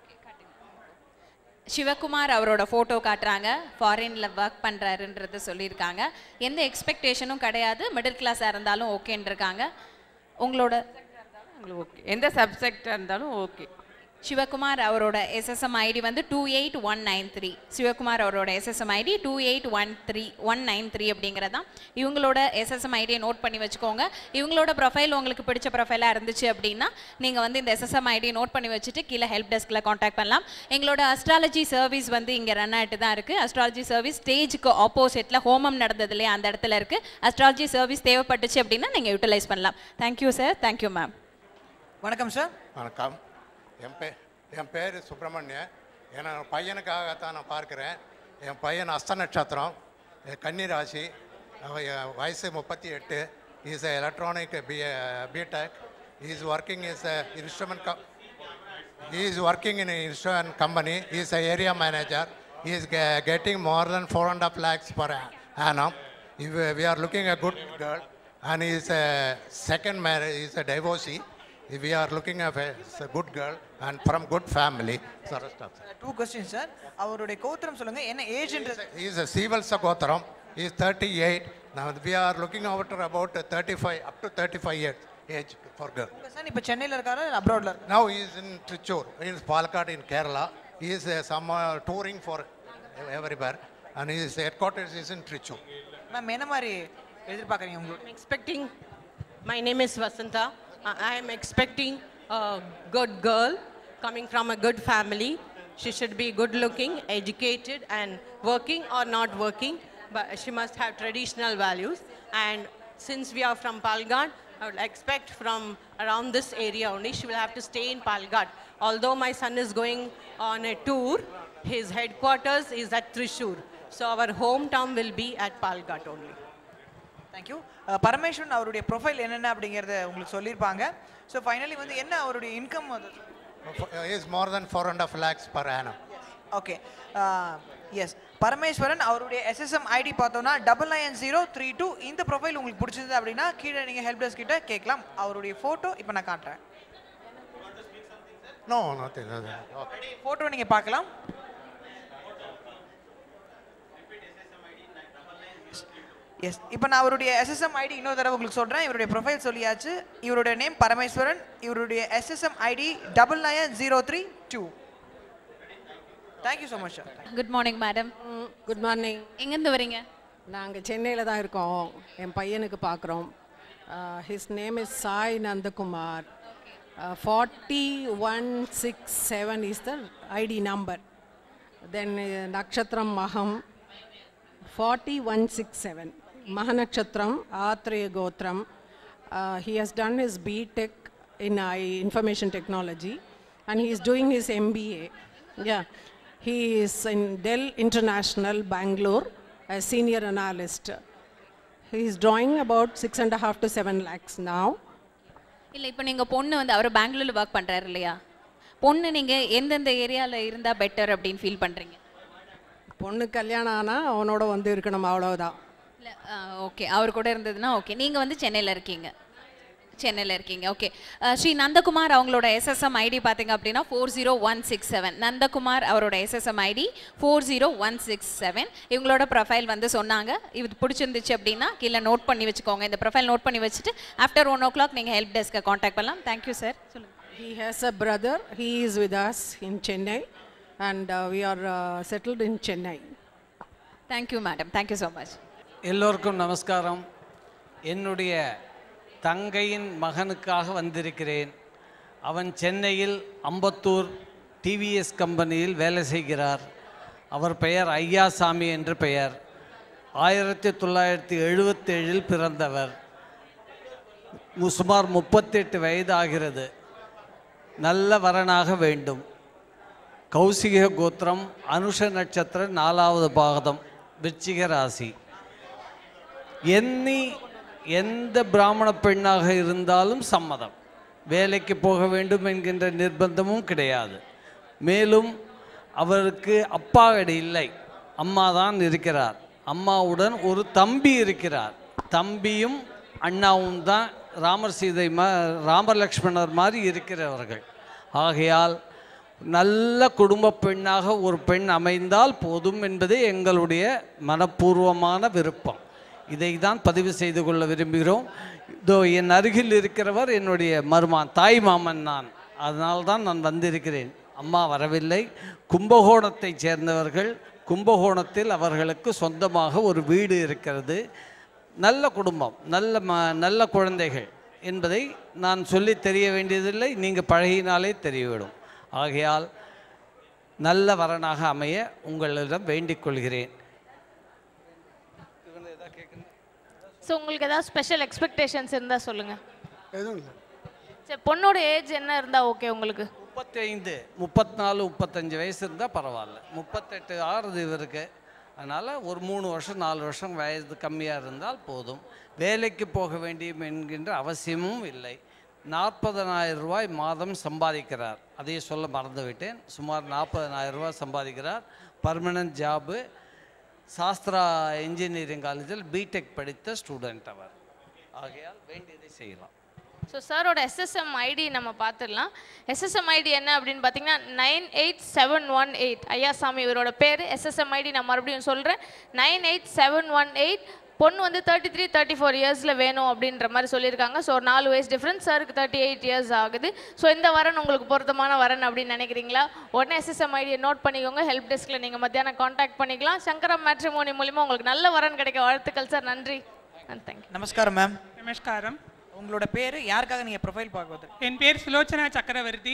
சிவகுமார் அவரோட ஃபோட்டோ காட்டுறாங்க ஃபாரினில் ஒர்க் பண்ணுறாருன்றது சொல்லியிருக்காங்க எந்த எக்ஸ்பெக்டேஷனும் கிடையாது மிடில் கிளாஸாக இருந்தாலும் ஓகேன்னு இருக்காங்க உங்களோட உங்களுக்கு ஓகே எந்த சப்ஜெக்டாக இருந்தாலும் ஓகே சிவகுமார் அவரோட எஸ்எஸ்எம் ஐடி வந்து two eight one nine three Sivakumar அவரோட SSM ID two eight one three one nine three அப்படிங்கிறதான் இவங்களோட எஸ்எஸ்எம் ஐடியை நோட் பண்ணி வச்சுக்கோங்க இவங்களோட ப்ரொஃபைல் உங்களுக்கு பிடிச்ச ப்ரொஃபைலாக இருந்துச்சு அப்படின்னா நீங்கள் வந்து இந்த எஸ்எஸ்எம் ஐடியை நோட் பண்ணி வச்சுட்டு கீழே ஹெல்ப் டெஸ்கில் காண்டாக்ட் பண்ணலாம் எங்களோட அஸ்ட்ராலஜி சர்வீஸ் வந்து இங்கே ரன் ஆகிட்டு தான் இருக்குது அஸ்ட்ராலஜி சர்வீஸ் ஸ்டேஜுக்கு ஆப்போசிட்டில் ஹோமம் நடந்தது இல்லையா அந்த இடத்துல இருக்குது அஸ்ட்ராலஜி சர்வீஸ் தேவைப்பட்டுச்சு அப்படின்னா நீங்கள் யூட்டிலைஸ் பண்ணலாம் தேங்க்யூ சார் தேங்க்யூ மேம் வணக்கம் சார் வணக்கம் என் பேர் என் பேர் சுப்பிரமணியன் என் பையனுக்காகத்தான் நான் பார்க்குறேன் என் பையன் அஸ்த நட்சத்திரம் என் கன்னி ராசி அவன் என் வயசு முப்பத்தி எட்டு is electronic B BTech is working is instrument com is working in instrument company is area manager is getting more than four and half lakhs per annum if we are looking a good girl and he is a second marriage he is a divorcee if we are looking at a, is a good girl and from good family so rest of two question sir அவருடைய கோத்திரம் சொல்லுங்க என்ன ஏஜ்ன்றது he is a Sivalsa Gotram he is 38 now we are looking after about 35 up to 35 years age for girl sir இப்போ சென்னையில் இருக்காரு அப்ராட்ல now he is in Trichur in Palakkad in Kerala he is uh, some uh, touring for everywhere and his headquarters is in Trichur ma'am என்ன மாதிரி எதிர்பார்க்குறீங்க உங்களுக்கு expecting my name is vasanta I I am expecting a good girl coming from a good family She should be good looking, educated, and working or not working, but she must have traditional values. And since we are from Palghat, I would expect from around this area only, she will have to stay in Palghat. Although my son is going on a tour, his headquarters is at Trishur. So our hometown will be at Palghat only. Thank you Parameswaran அவருடைய ப்ரொஃபைல் என்னென்ன அப்படிங்கிறத உங்களுக்கு சொல்லியிருப்பாங்க ஸோ ஃபைனலி வந்து என்ன அவருடைய income is more than four and a half lakhs per annum. Okay yes Parameswaran அவருடைய எஸ்எஸ்எம் ஐடி பார்த்தோம்னா double nine zero three two இந்த ப்ரொஃபைல் உங்களுக்கு பிடிச்சது அப்படின்னா கீழே நீங்கள் ஹெல்ப் டெஸ்க் கிட்ட கேட்கலாம் அவருடைய ஃபோட்டோ இப்போ நான் காட்டுறேன் No, nothing. nothing. Okay. Photo நீங்கள் பார்க்கலாம் எஸ் இப்போ நான் அவருடைய எஸ்எஸ்எம் ஐடி இன்னொரு தடவை உங்களுக்கு சொல்கிறேன் இவருடைய ப்ரொஃபைல் சொல்லியாச்சு இவருடைய நேம் பரமேஸ்வரன் இவருடைய SSM ID double nine zero three two thank you so much sir good morning madam good morning எங்கேருந்து வரீங்க நாங்கள் சென்னையில் தான் இருக்கோம் என் பையனுக்கு பார்க்குறோம் his name is Sai Nandakumar forty one six seven is the ID number then நக்ஷத்திரம் மகம் ஃபார்ட்டி ஒன் சிக்ஸ் செவன் மகநக்ஷத்திரம் ஆத்ரேய கோத்திரம் he has done his BTech in I information technology and he is doing his MBA. Yeah, he is in Dell International, Bangalore, a senior analyst. He is drawing about six and a half to seven lakhs now. இல்லை இப்போ நீங்கள் பொண்ணு வந்து அவர் பெங்களூரில் ஒர்க் பண்ணுறாரு இல்லையா பொண்ணு நீங்கள் எந்தெந்த ஏரியாவில் இருந்தால் பெட்டர் அப்படின்னு ஃபீல் பண்ணுறீங்க பொண்ணு கல்யாணம் ஆனால் அவனோட வந்து இருக்கணும் அவ்வளவுதான் இல்லை ஓகே அவர் கூட இருந்ததுன்னா ஓகே நீங்கள் வந்து சென்னையில் இருக்கீங்க சென்னையில் இருக்கீங்க ஓகே ஸ்ரீ நந்தகுமார் அவங்களோட எஸ்எஸ்எம் ஐடி பார்த்தீங்க அப்படின்னா four zero one six seven Nandakumar அவரோட SSM ID four zero one six seven இவங்களோட ப்ரொஃபைல் வந்து சொன்னாங்க இது பிடிச்சிருந்துச்சு அப்படின்னா கீழே நோட் பண்ணி வச்சுக்கோங்க இந்த ப்ரொஃபைல் நோட் பண்ணி வச்சுட்டு ஆஃப்டர் ஒன் ஓ கிளாக் நீங்கள் ஹெல்ப் டெஸ்க்கை காண்டாக்ட் பண்ணலாம் தேங்க்யூ சார் சொல்லுங்கள் He has a brother. He is with us in Chennai, and uh, we are uh, settled in Chennai. Thank you madam thank you so much எல்லோருக்கும் நமஸ்காரம் என்னுடைய தங்கையின் மகனுக்காக வந்திருக்கிறேன் அவன் சென்னையில் அம்பத்தூர் டிவிஎஸ் கம்பெனியில் வேலை செய்கிறார் அவர் பெயர் ஐயாசாமி என்று பெயர் ஆயிரத்தி தொள்ளாயிரத்தி எழுபத்தேழில் பிறந்தவர் மு- சுமார் முப்பத்தெட்டு வயது ஆகிறது நல்ல வரனாக வேண்டும் கௌசிக கோத்திரம் அனுஷ நட்சத்திர நாலாவது பாகதம் விருச்சிக ராசி எண்ணி எந்த பிராமண பெண்ணாக இருந்தாலும் சம்மதம் வேலைக்கு போக வேண்டும் என்கின்ற நிர்பந்தமும் கிடையாது மேலும் அவருக்கு அப்பா இல்லை அம்மா தான் இருக்கிறார் அம்மாவுடன் ஒரு தம்பி இருக்கிறார் தம்பியும் அண்ணாவும் தான் ராமர் சீதை மா ராமர் லக்ஷ்மணர் மாதிரி இருக்கிறவர்கள் ஆகையால் நல்ல குடும்ப பெண்ணாக ஒரு பெண் அமைந்தால் போதும் என்பதே எங்களுடைய மனப்பூர்வமான விருப்பம் இதை தான் பதிவு செய்து கொள்ள விரும்புகிறோம் இதோ என் அருகில் இருக்கிறவர் என்னுடைய மருமான் தாய் மாமன் நான் அதனால்தான் நான் வந்திருக்கிறேன் அம்மா வரவில்லை கும்பகோணத்தைச் சேர்ந்தவர்கள் கும்பகோணத்தில் அவர்களுக்கு சொந்தமாக ஒரு வீடு இருக்கிறது நல்ல குடும்பம் நல்ல ம நல்ல குழந்தைகள் என்பதை நான் சொல்லி தெரிய வேண்டியதில்லை நீங்கள் பழகினாலே தெரியவிடும் ஆகையால் நல்ல வரனாக அமைய உங்களிடம் வேண்டிக் கொள்கிறேன் ஸோ உங்களுக்கு ஏதாவது ஸ்பெஷல் எக்ஸ்பெக்டேஷன்ஸ் இருந்தால் சொல்லுங்கள் எதுவும் இல்லை சரி பொண்ணோட ஏஜ் என்ன இருந்தால் ஓகே உங்களுக்கு முப்பத்தைந்து முப்பத்தினாலு முப்பத்தஞ்சு வயசு இருந்தால் பரவாயில்ல முப்பத்தெட்டு ஆறுது இவருக்கு அதனால் ஒரு மூணு வருஷம் நாலு வருஷம் வயது கம்மியாக இருந்தால் போதும் வேலைக்கு போக வேண்டியும் என்கின்ற அவசியமும் இல்லை நாற்பதனாயிரம் ரூபாய் மாதம் சம்பாதிக்கிறார் அதையே சொல்ல மறந்துவிட்டேன் சுமார் நாற்பதனாயிரம் ரூபாய் சம்பாதிக்கிறார் பர்மனன்ட் ஜாபு சாஸ்திரா இன்ஜினியரிங் காலேஜில் பிடெக் படித்த ஸ்டூடெண்ட் அவர் ஆகையால் வேண்டியதை செய்யலாம் ஸோ சாரோட எஸ்எஸ்எம் ஐடி நம்ம பார்த்துடலாம் எஸ்எஸ்எம் ஐடி என்ன அப்படின்னு பார்த்தீங்கன்னா nine eight seven one eight Ayyasamy இவரோட பேர் எஸ்எஸ்எம் ஐடி நான் மறுபடியும் சொல்கிறேன் nine eight seven one eight பொண்ணு வந்து தேர்ட்டி த்ரீ தேர்ட்டி ஃபோர் இயர்ஸில் வேணும் அப்படின்ற மாதிரி சொல்லியிருக்காங்க ஸோ ஒரு நாலு வயசு டிஃப்ரென்ஸ் சாருக்கு தேர்ட்டி எயிட் இயர்ஸ் ஆகுது ஸோ இந்த வரன் உங்களுக்கு பொருத்தமான வரன் அப்படின்னு நினைக்கிறீங்களா உடனே எஸ்எஸ்எம் ஐடியை நோட் பண்ணிக்கோங்க ஹெல்ப் டெஸ்க்கில் நீங்கள் மத்தியானம் காண்டாக்ட் பண்ணிக்கலாம் சங்கரம் மேட்ரிமோனி மூலிமா உங்களுக்கு நல்ல வரன் கிடைக்க வாழ்த்துக்கள் சார் நன்றி தேங்க்யூ நமஸ்காரம் மேம் நமஸ்காரம் உங்களோட பேர் யாருக்காக நீங்கள் ப்ரொஃபைல் பார்க்குவது என் பேர் சுலோச்சனா சக்கரவர்த்தி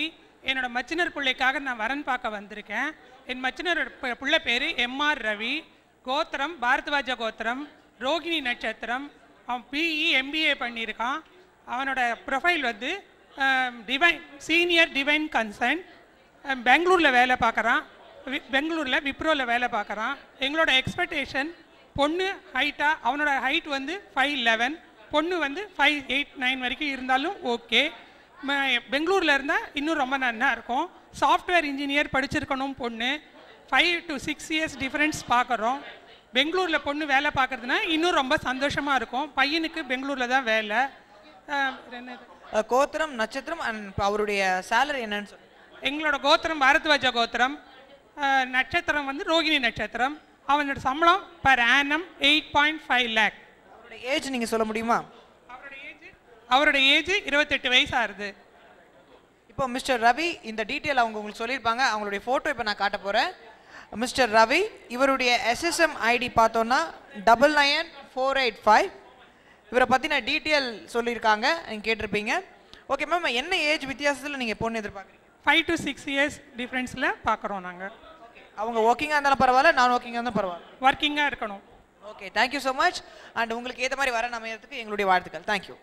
என்னோட மச்சினர் பிள்ளைக்காக நான் வரன் பார்க்க வந்திருக்கேன் என் மச்சினர் பி- பிள்ளை பேர் எம்ஆர் ரவி கோத்திரம் பாரத்வாஜ கோத்திரம் ரோகிணி நட்சத்திரம் அவன் பிஇ எம்பிஏ பண்ணியிருக்கான் அவனோட ப்ரொஃபைல் வந்து டிவைன் சீனியர் டிவைன் கன்சர்ன் பெங்களூரில் வேலை பார்க்குறான் பெங்களூரில் விப்ரோவில் வேலை பார்க்குறான் எங்களோட எக்ஸ்பெக்டேஷன் பொண்ணு ஹைட்டாக அவனோட ஹைட் வந்து ஃபைவ் லெவன் பொண்ணு வந்து ஃபைவ் எயிட் நைன் வரைக்கும் இருந்தாலும் ஓகே பெங்களூரில் இருந்தால் இன்னும் ரொம்ப நல்லா இருக்கும் சாஃப்ட்வேர் இன்ஜினியர் படிச்சிருக்கணும் பொண்ணு five to six years difference பார்க்குறோம் பெங்களூரில் பொண்ணு வேலை பார்க்குறதுனா இன்னும் ரொம்ப சந்தோஷமாக இருக்கும் பையனுக்கு பெங்களூரில் தான் வேலை அஹ், வேற என்னது? அஹ், கோத்திரம் நட்சத்திரம் அண்ட் அவருடைய சேலரி என்னன்னு சொல்லுங்க எங்களோட கோத்திரம் பாரத்வாஜ கோத்திரம் அஹ், நட்சத்திரம் வந்து ரோகிணி நட்சத்திரம் அவனோட சம்பளம் per annum eight point five lakh அவருடைய ஏஜ் நீங்கள் சொல்ல முடியுமா அவரோட ஏஜ் இருபத்தெட்டு வயசு ஆகுது இப்போ மிஸ்டர் ரவி இந்த டீட்டெயில் அவங்க உங்களுக்கு சொல்லியிருப்பாங்க அவங்களுடைய ஃபோட்டோ இப்போ நான் காட்ட போகிறேன் மிஸ்டர் ரவி இவருடைய எஸ்எஸ்எம் ஐடி பார்த்தோன்னா double nine four eight five இவரை பற்றின டீட்டெயில் சொல்லியிருக்காங்க நீங்கள் கேட்டிருப்பீங்க ஓகே மேம் என்ன ஏஜ் வித்தியாசத்தில் நீங்கள் பொண்ணு எதிர்பார்க்குறீங்க ஃபைவ் டு சிக்ஸ் இயர்ஸ் டிஃப்ரென்ஸில் பார்க்குறோம் நாங்கள் அவங்க ஒர்க்கிங்காக இருந்தாலும் பரவாயில்ல நான் ஒர்க்கிங்காக இருந்தாலும் பரவாயில்ல ஒர்க்கிங்காக இருக்கணும் okay thank you so much and உங்களுக்கு ஏற்ற மாதிரி வர அமையறதுக்கு எங்களுடைய வாழ்த்துக்கள் thank you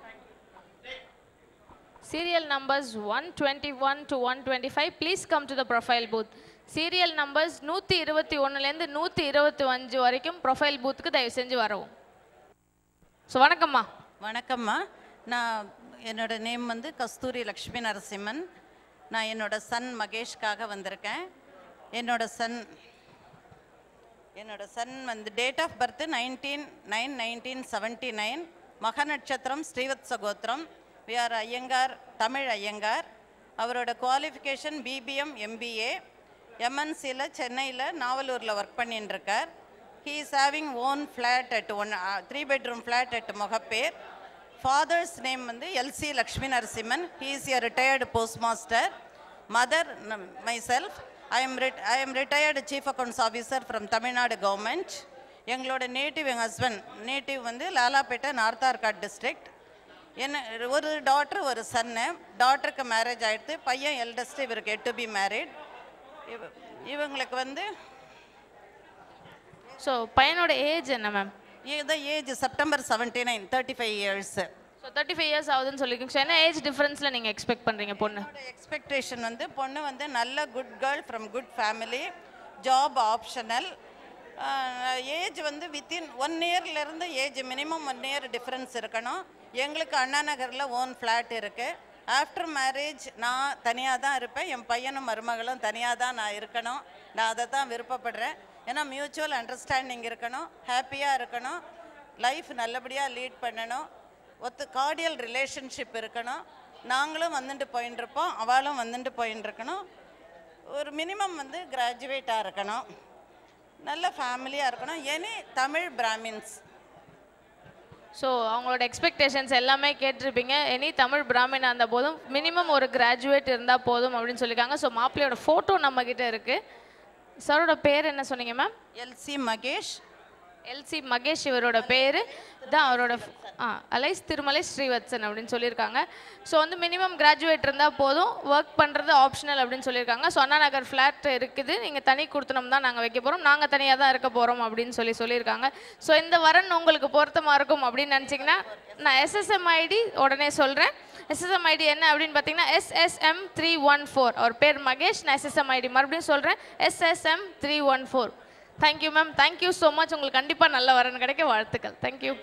Serial numbers 121 to 125, please come to the profile booth. Serial numbers நூற்றி இருபத்தி ஒன்றுலேருந்து நூற்றி இருபத்தி அஞ்சு வரைக்கும் ப்ரொஃபைல் பூத்துக்கு தயவு செஞ்சு வரவும் ஸோ வணக்கம்மா வணக்கம்மா நான் என்னோட நேம் வந்து கஸ்தூரி லக்ஷ்மி நரசிம்மன் நான் என்னோட சன் மகேஷ்காக வந்திருக்கேன் என்னோட சன் என்னோட சன் வந்து date of birth nineteen nine nineteen seventy nine மக நட்சத்திரம் ஸ்ரீவத்ச கோத்திரம் வி ஆர் ஐயங்கார் தமிழ் ஐயங்கார் அவரோட குவாலிஃபிகேஷன் பிபிஎம் எம்பிஏ எம்என்சியில் சென்னையில் நாவலூரில் ஒர்க் பண்ணிட்டு இருக்கார் he is having own flat at one three bedroom flat at Mogappair father's name வந்து LC Lakshmi Narasimhan he is a retired post master mother myself I am ret I am retired chief accounts officer from Tamil Nadu government எங்களோட நேட்டிவ் எங்கள் ஹஸ்பண்ட் நேட்டிவ் வந்து லாலாப்பேட்டை நார்த் ஆர்காட் டிஸ்ட்ரிக்ட் என்ன ஒரு டாட்டர் ஒரு சன்னு டாட்டருக்கு மேரேஜ் ஆயிடுத்து பையன் எல்டஸ்ட் இவருக்கு எட்டு பி மேரிட் இவ இவங்களுக்கு வந்து ஸோ பையனோட ஏஜ் என்ன மேம் இதான் age September seventy nine thirty five years so thirty five years ஆகுதுன்னு சொல்லியிருக்கீங்க ஸோ என்ன ஏஜ் டிஃப்ரென்ஸில் நீங்கள் எக்ஸ்பெக்ட் பண்ணுறீங்க பொண்ணு எக்ஸ்பெக்டேஷன் வந்து பொண்ணு வந்து நல்ல good girl from good family job optional age வந்து வித்தின் ஒன் இயர்லேருந்து age minimum one year difference இருக்கணும் எங்களுக்கு அண்ணா நகரில் ஓன் ஃப்ளாட் இருக்குது ஆஃப்டர் மேரேஜ் நான் தனியாக தான் இருப்பேன் என் பையனும் மருமகளும் தனியாக தான் நான் இருக்கணும் நான் அதை தான் விருப்பப்படுறேன் ஏன்னா மியூச்சுவல் அண்டர்ஸ்டாண்டிங் இருக்கணும் ஹாப்பியாக இருக்கணும் லைஃப் நல்லபடியாக லீட் பண்ணணும் ஒத்து கார்டியல் ரிலேஷன்ஷிப் இருக்கணும் நாங்களும் வந்துட்டு போயின்னு இருப்போம் அவளும் வந்துட்டு போயின்னு இருக்கணும் ஒரு மினிமம் வந்து கிராஜுவேட்டாக இருக்கணும் நல்ல ஃபேமிலியாக இருக்கணும் எனி தமிழ் பிராமின்ஸ் ஸோ அவங்களோட எக்ஸ்பெக்டேஷன்ஸ் எல்லாமே கேட்டிருப்பீங்க எனி தமிழ் பிராமினா இருந்த போதும் மினிமம் ஒரு கிராஜுவேட் இருந்தால் போதும் அப்படின்னு சொல்லியிருக்காங்க ஸோ மாப்பிள்ளையோட ஃபோட்டோ நம்மக்கிட்ட இருக்குது சாரோட பேர் என்ன சொன்னீங்க ma'am LC Mahesh LC Mahesh இவரோட பேர் தான் அவரோட ஆ அலைஸ் திருமலை ஸ்ரீவத்சன் அப்படின்னு சொல்லியிருக்காங்க ஸோ வந்து மினிமம் கிராஜுவேட் இருந்தால் போதும் ஒர்க் பண்ணுறது ஆப்ஷனல் அப்படின்னு சொல்லியிருக்காங்க ஸோ அண்ணா நகர் ஃப்ளாட் இருக்குது நீங்கள் தனி கொடுத்தனம் தான் நாங்கள் வைக்க போகிறோம் நாங்கள் தனியாக தான் இருக்க போகிறோம் அப்படின்னு சொல்லி சொல்லியிருக்காங்க ஸோ இந்த வரன் உங்களுக்கு பொருத்தமாக இருக்கும் அப்படின்னு நினச்சிங்கன்னா நான் எஸ்எஸ்எம் ஐடி உடனே சொல்கிறேன் எஸ்எஸ்எம் ஐடி என்ன அப்படின்னு பார்த்தீங்கன்னா எஸ்எஸ்எம் த்ரீ ஒன் ஃபோர் அவர் பேர் மகேஷ் நான் எஸ்எஸ்எம் ஐடி மறுபடியும் சொல்கிறேன் SSM three one four thank you ma'am thank you so much உங்களுக்கு கண்டிப்பாக நல்ல வரன் கிடைக்க வாழ்த்துக்கள் தேங்க்யூ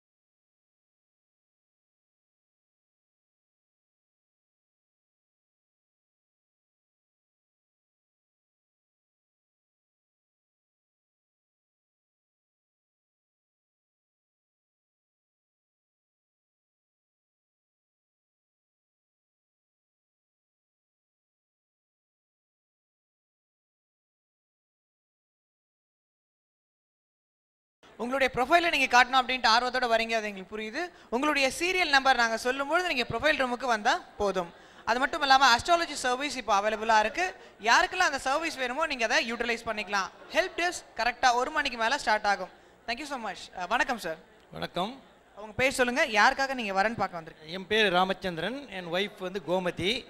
உங்களுடைய ப்ரொஃபைலை நீங்கள் காட்டணும் அப்படின்ட்டு ஆர்வத்தோட வரீங்க அது எங்களுக்கு புரியுது உங்களுடைய சீரியல் நம்பர் நாங்கள் சொல்லும்போது நீங்கள் ப்ரொஃபைல் ரூமுக்கு வந்தால் போதும் அது மட்டும் இல்லாமல் அஸ்ட்ராலஜி சர்வீஸ் இப்போ அவைலபிளாக இருக்குது யாருக்கெல்லாம் அந்த சர்வீஸ் வேணுமோ நீங்கள் அதை யூட்டிலைஸ் பண்ணிக்கலாம் ஹெல்ப் டெஸ்க் கரெக்டாக ஒரு மணிக்கு மேலே ஸ்டார்ட் ஆகும் தேங்க்யூ ஸோ மச் வணக்கம் சார் வணக்கம் உங்கள் பேர் சொல்லுங்கள் யாருக்காக நீங்கள் வரன் பார்க்க வந்திருக்கீங்க என் பேர் ராமச்சந்திரன் என் ஒய்ஃப் வந்து கோமதி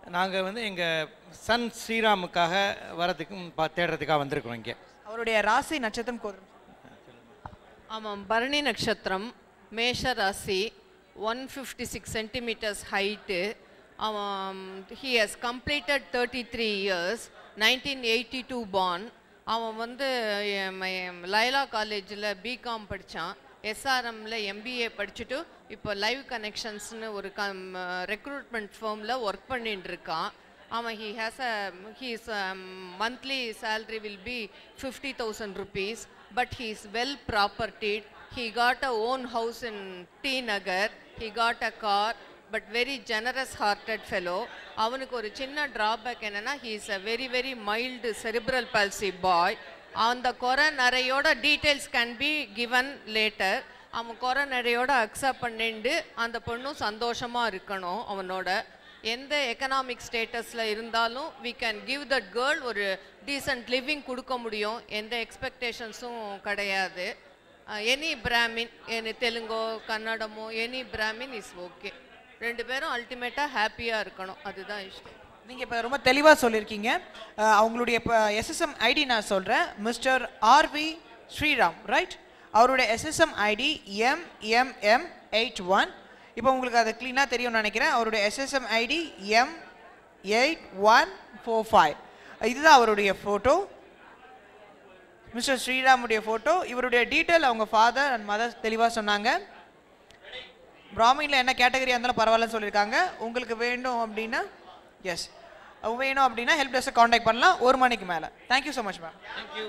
நாங்கள் வந்து எங்கள் சன் ஸ்ரீராமுக்காக வரதுக்கும் பா தேடுறதுக்காக வந்திருக்கோம் இங்கே அவருடைய ராசி நட்சத்திரம் கோதிரம் ஆமாம் பரணி நட்சத்திரம் மேஷ ராசி one fifty six centimetres height அவன் he has completed thirty three years nineteen eighty two born அவன் வந்து எம், எம், லைலா காலேஜில் பிகாம் படித்தான் எஸ்ஆர்எம்மில் எம்பிஏ படிச்சுட்டு இப்போ லைவ் கனெக்ஷன்ஸ்னு ஒரு கம் ரெக்ரூட்மெண்ட் ஃபேமில் ஒர்க் பண்ணிட்டு இருக்கான் அவன் he has a he's monthly salary will be fifty thousand rupees but he is well propertied he got a own house in T Nagar he got a car but very generous hearted fellow அவனுக்கு ஒரு சின்ன ட்ராபேக் என்னென்னா he is a very very mild cerebral palsy boy அந்த கொரை நிறையோட details can be given later அவன் கொரை நிறையோட அக்செப்ட் பண்ணிண்டு அந்த பொண்ணும் சந்தோஷமாக இருக்கணும் அவனோட எந்த எக்கனாமிக் ஸ்டேட்டஸில் இருந்தாலும் we can give that girl ஒரு டீசென்ட் லிவிங் கொடுக்க முடியும் எந்த எக்ஸ்பெக்டேஷன்ஸும் கிடையாது எனி பிராமின் எனி தெலுங்கோ கன்னடமோ எனி பிராமின் இஸ் ஓகே ரெண்டு பேரும் அல்டிமேட்டாக ஹாப்பியாக இருக்கணும் அதுதான் இஷ்டம் நீங்கள் இப்போ ரொம்ப தெளிவாக சொல்லியிருக்கீங்க அஹ், அவங்களுடைய இப்போ எஸ்எஸ்எம் ஐடி நான் சொல்கிறேன் மிஸ்டர் ஆர்வி ஸ்ரீராம் ரைட் அவருடைய SSM ID MMM eight one இப்போ உங்களுக்கு அது க்ளீனாக தெரியும்னு நினைக்கிறேன் அவருடைய SSM ID M eight one four five இதுதான் அவருடைய ஃபோட்டோ மிஸ்டர் ஸ்ரீராமுடைய ஃபோட்டோ இவருடைய டீட்டெயில் அவங்க ஃபாதர் அண்ட் மதர் தெளிவாக சொன்னாங்க பிராமினில் என்ன கேட்டகரியாக இருந்தாலும் பரவாயில்லன்னு சொல்லியிருக்காங்க உங்களுக்கு வேண்டும் அப்படின்னா எஸ் வேணும் அப்படின்னா ஹெல்ப் டெஸ்க்கை காண்டாக்ட் பண்ணலாம் ஒரு மணிக்கு மேலே thank you so much ma'am thank you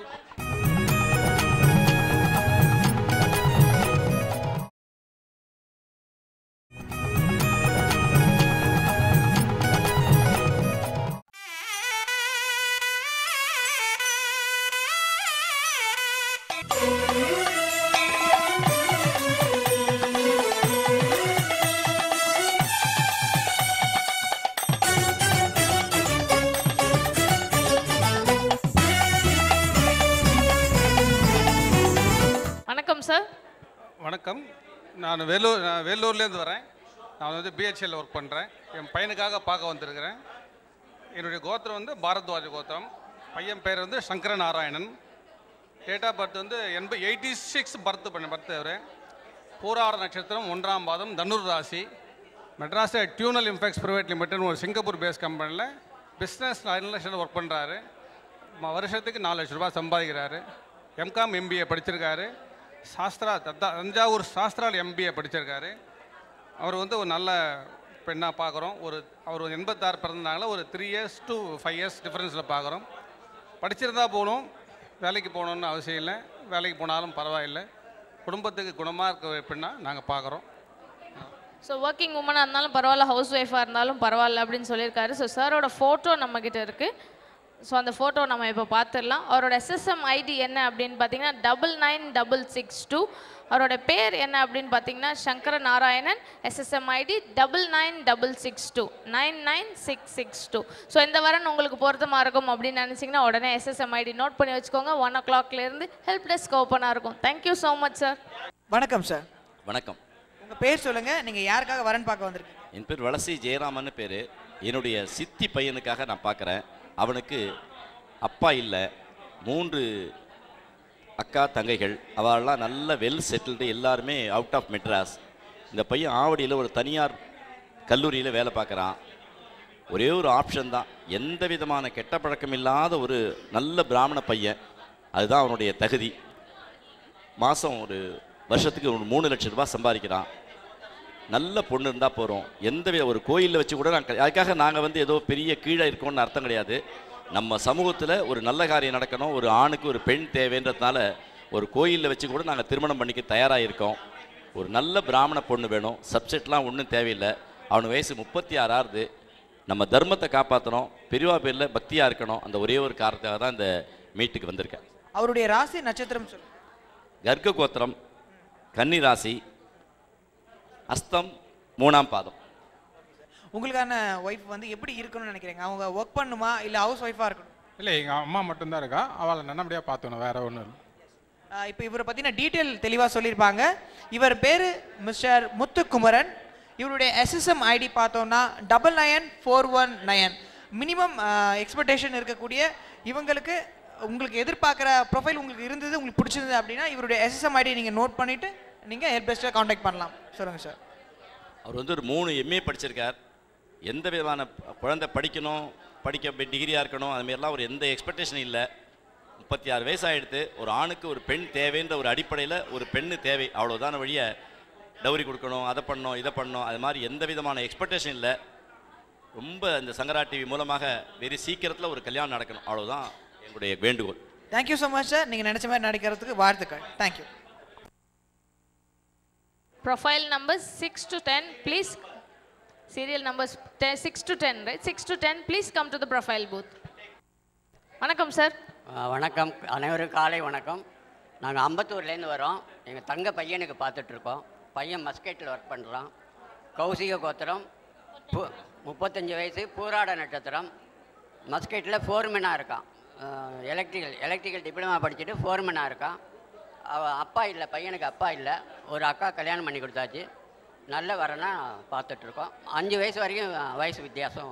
வணக்கம் சார் வணக்கம் நான் வேலூர் நான் வேலூர்லேருந்து வரேன் நான் வந்து பிஹெச்எல் ஒர்க் பண்ணுறேன் என் பையனுக்காக பார்க்க வந்திருக்கிறேன் என்னுடைய கோத்திரம் வந்து பாரத்வாஜ கோத்திரம் பையன் பேர் வந்து Sankara Narayanan date of birth வந்து எண்பது எயிட்டி சிக்ஸ் பர்த் பண்ண பர்த் அவர் பூராட நட்சத்திரம் ஒன்றாம் பாதம் தனுர் ராசி மெட்ராஸ் டியூனல் இம்பெக்ஸ் ப்ரைவேட் லிமிடெட் ஒரு சிங்கப்பூர் பேஸ் கம்பெனியில் பிஸ்னஸ் லட்சம் ஒர்க் பண்ணுறாரு வருஷத்துக்கு நாலு லட்ச ரூபாய் சம்பாதிக்கிறாரு எம்காம் எம்பிஏ படிச்சிருக்காரு சாஸ்திரா தத்தா தஞ்சாவூர் சாஸ்திரால் எம்பிஏ படிச்சிருக்காரு அவர் வந்து ஒரு நல்ல பெண்ணாக பார்க்குறோம் ஒரு அவர் ஒரு எண்பத்தாறு பிறந்தாங்களா ஒரு three years to five years டிஃப்ரென்ஸில் பார்க்குறோம் படிச்சிருந்தா போகணும் வேலைக்கு போகணுன்னு அவசியம் இல்லை வேலைக்கு போனாலும் பரவாயில்லை குடும்பத்துக்கு குணமாக இருக்க பெண்ணாக நாங்கள் பார்க்குறோம் ஸோ ஒர்க்கிங் உமனாக இருந்தாலும் பரவாயில்ல ஹவுஸ் ஒய்ஃபாக இருந்தாலும் பரவாயில்ல அப்படின்னு சொல்லியிருக்காரு ஸோ சாரோட ஃபோட்டோ நம்மக்கிட்ட இருக்குது ஸோ அந்த ஃபோட்டோ நம்ம இப்போ பார்த்துடலாம் அவரோட எஸ்எஸ்எம் ஐடி என்ன அப்படின்னு பார்த்தீங்கன்னா double nine double six two அவரோட பேர் என்ன அப்படின்னு பார்த்தீங்கன்னா Sankara Narayanan SSM ID double nine double six two nine nine six six two so இந்த வாரம் உங்களுக்கு பொருத்தமாக இருக்கும் அப்படின்னு நினச்சிங்கன்னா உடனே எஸ்எஸ்எம் ஐடி நோட் பண்ணி வச்சுக்கோங்க ஒன் ஓ கிளாக்லேருந்து ஹெல்ப் டெஸ்க் ஓப்பனாக இருக்கும் தேங்க்யூ ஸோ மச் சார் வணக்கம் சார் வணக்கம் உங்கள் பேர் சொல்லுங்கள் நீங்கள் யாருக்காக வரன் பார்க்க வந்திருக்கீங்க என் பேர் வளசி ஜெயராமன் பேர் என்னுடைய சித்தி பையனுக்காக நான் பார்க்குறேன் அவனுக்கு அப்பா இல்லை மூன்று அக்கா தங்கைகள் அவெல்லாம் நல்ல வெல் செட்டில்டு எல்லாருமே அவுட் ஆஃப் மெட்ராஸ் இந்த பையன் ஆவடியில் ஒரு தனியார் கல்லூரியில் வேலை பார்க்குறான் ஒரே ஒரு ஆப்ஷன் தான் எந்த விதமான கெட்ட பழக்கம் இல்லாத ஒரு நல்ல பிராமண பையன் அதுதான் அவனுடைய தகுதி மாதம் ஒரு வருஷத்துக்கு ஒரு மூணு லட்சம் ரூபாய் சம்பாதிக்கிறான் நல்ல பொண்ணு இருந்தால் போகிறோம் எந்த வித ஒரு கோயிலில் வச்சு கூட நாங்கள் அதுக்காக நாங்கள் வந்து ஏதோ பெரிய கீழே இருக்கோம்னு அர்த்தம் கிடையாது நம்ம சமூகத்தில் ஒரு நல்ல காரியம் நடக்கணும் ஒரு ஆணுக்கு ஒரு பெண் தேவைன்றதுனால ஒரு கோயிலில் வச்சு கூட நாங்கள் திருமணம் பண்ணிக்க தயாராக இருக்கோம் ஒரு நல்ல பிராமண பொண்ணு வேணும் சப்ஜெக்ட்லாம் ஒன்றும் தேவையில்லை அவனு வயசு முப்பத்தி ஆறாவது நம்ம தர்மத்தை காப்பாற்றணும் பெரியவா பேரில் பக்தியாக இருக்கணும் அந்த ஒரே ஒரு காரணத்துக்காக தான் இந்த மீட்டுக்கு வந்திருக்கேன் அவருடைய ராசி நட்சத்திரம் சொல்லுங்கள் கர்க்க கோத்திரம் கன்னி ராசி அஸ்தம் மூணாம் பாதம் உங்களுக்கான ஒய்ஃப் வந்து எப்படி இருக்கணும்னு நினைக்கிறீங்க அவங்க ஒர்க் பண்ணுமா இல்லை ஹவுஸ் ஒய்ஃபாக இருக்கணும் இல்லை எங்கள் அம்மா மட்டும்தான் இருக்கா அவளை நல்லபடியாக பார்த்துக்கணும் வேற ஒன்றும் இல்லை இப்போ இவரை பற்றின டீட்டெயில் தெளிவாக சொல்லியிருப்பாங்க இவர் பேர் மிஸ்டர் முத்துக்குமரன் இவருடைய எஸ்எஸ்எம் ஐடி பார்த்தோம்னா double nine four one nine minimum expectation இருக்கக்கூடிய இவங்களுக்கு உங்களுக்கு எதிர்பார்க்குற ப்ரொஃபைல் உங்களுக்கு இருந்தது உங்களுக்கு பிடிச்சிருந்தது அப்படின்னா இவருடைய எஸ்எஸ்எம் ஐடி நீங்கள் நோட் பண்ணிவிட்டு நீங்கள் ஹெல்ப் டெஸ்ட்டை காண்டாக்ட் பண்ணலாம் சொல்லுங்கள் சார் அவர் வந்து ஒரு மூணு எம்ஏ படிச்சிருக்கார் எந்த விதமான குழந்தை படிக்கணும் படிக்க டிகிரியாக இருக்கணும் அதுமாரிலாம் ஒரு எந்த எக்ஸ்பெக்டேஷன் இல்லை முப்பத்தி ஆறு வயசாகிடுது ஒரு ஆணுக்கு ஒரு பெண் தேவைன்ற ஒரு அடிப்படையில் ஒரு பெண்ணு தேவை அவ்வளோதான வழிய டவுரி கொடுக்கணும் அதை பண்ணணும் இதை பண்ணணும் அது மாதிரி எந்த விதமான எக்ஸ்பெக்டேஷன் இல்லை ரொம்ப இந்த சங்கரா டிவி மூலமாக வெரி சீக்கிரத்தில் ஒரு கல்யாணம் நடக்கணும் அவ்வளோதான் எங்களுடைய வேண்டுகோள் தேங்க்யூ ஸோ மச் சார் நீங்கள் நினச்ச மாதிரி நடிக்கிறதுக்கு வாழ்த்துக்கள் thank you Profile numbers 6 to 10, please. Serial numbers 10, 6 to 10, right? 6 to 10, please come to the profile booth. வணக்கம் சார் ஆ, வணக்கம் அனைவரும் காலை வணக்கம் நாங்கள் அம்பத்தூர்லேருந்து வரோம் எங்கள் தங்க பையனுக்கு பார்த்துட்ருக்கோம் பையன் மஸ்கெட்டில் ஒர்க் பண்ணுறான் கௌசிக கோத்திரம் பு முப்பத்தஞ்சு வயசு பூராட நட்சத்திரம் மஸ்கெட்டில் ஃபோர்மேனாக இருக்கான் எலக்ட்ரிக்கல் எலக்ட்ரிக்கல் டிப்ளமா படிச்சுட்டு ஃபோர்மேனாக இருக்கான் அவ அப்பா இல்லை பையனுக்கு அப்பா இல்லை ஒரு அக்கா கல்யாணம் பண்ணி கொடுத்தாச்சு நல்ல வரனா பார்த்துட்ருக்கோம் அஞ்சு வயசு வரைக்கும் வயசு வித்தியாசம்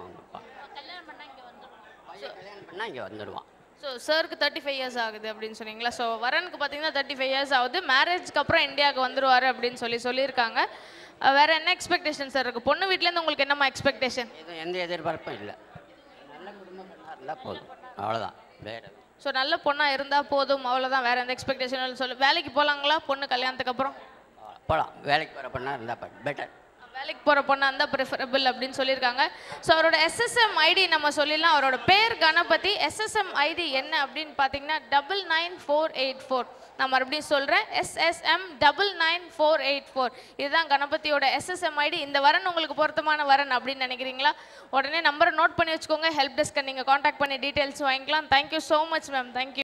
கல்யாணம் பண்ணால் இங்கே வந்துடுவான் ஸோ சருக்கு தேர்ட்டி ஃபைவ் இயர்ஸ் ஆகுது அப்படின்னு சொன்னீங்களா ஸோ வரனுக்கு பார்த்தீங்கன்னா தேர்ட்டி ஃபைவ் இயர்ஸ் ஆகுது மேரேஜ்க்கு அப்புறம் இந்தியாவுக்கு வந்துருவாரு அப்படின்னு சொல்லி சொல்லியிருக்காங்க அஹ் வேற என்ன எக்ஸ்பெக்டேஷன் சார் இருக்கு பொண்ணு வீட்டிலேருந்து உங்களுக்கு என்னம்மா எக்ஸ்பெக்டேஷன் எதுவும் எந்த எதிர்பார்ப்பும் இல்லை நல்ல குடும்ப பெண்ணாக இருந்தால் போதும் அவ்வளோதான் வேறு ஸோ நல்ல பொண்ணாக இருந்தால் போதும் அவ்வளோதான் வேற எந்த எக்ஸ்பெக்டேஷன் சொல்லு வேலைக்கு போகலாங்களா பொண்ணு கல்யாணத்துக்கு அப்புறம் போகலாம் வேலைக்கு போகிற பெண்ணாக இருந்தால் பெட்டர் வேலைக்கு போகிற பொண்ணாக இருந்தால் ப்ரிஃபரபிள் அப்படின்னு சொல்லியிருக்காங்க ஸோ அவரோட எஸ்எஸ்எம் ஐடி நம்ம சொல்லிடலாம் அவரோட பேர் கணபதி எஸ்எஸ்எம் ஐடி என்ன அப்படின்னு பார்த்தீங்கன்னா double nine four eight four நான் மறுபடியும் சொல்கிறேன் SSM double nine four eight four இதுதான் கணபதியோட எஸ்எஸ்எம் ஐடி இந்த வரன் உங்களுக்கு பொருத்தமான வரன் அப்படின்னு நினைக்கிறீங்களா உடனே நம்பரை நோட் பண்ணி வச்சுக்கோங்க ஹெல்ப் டெஸ்க்கை நீங்கள் காண்டாக்ட் பண்ணி டீட்டெயில்ஸ் வாங்கிக்கலாம் thank you so much ma'am thank you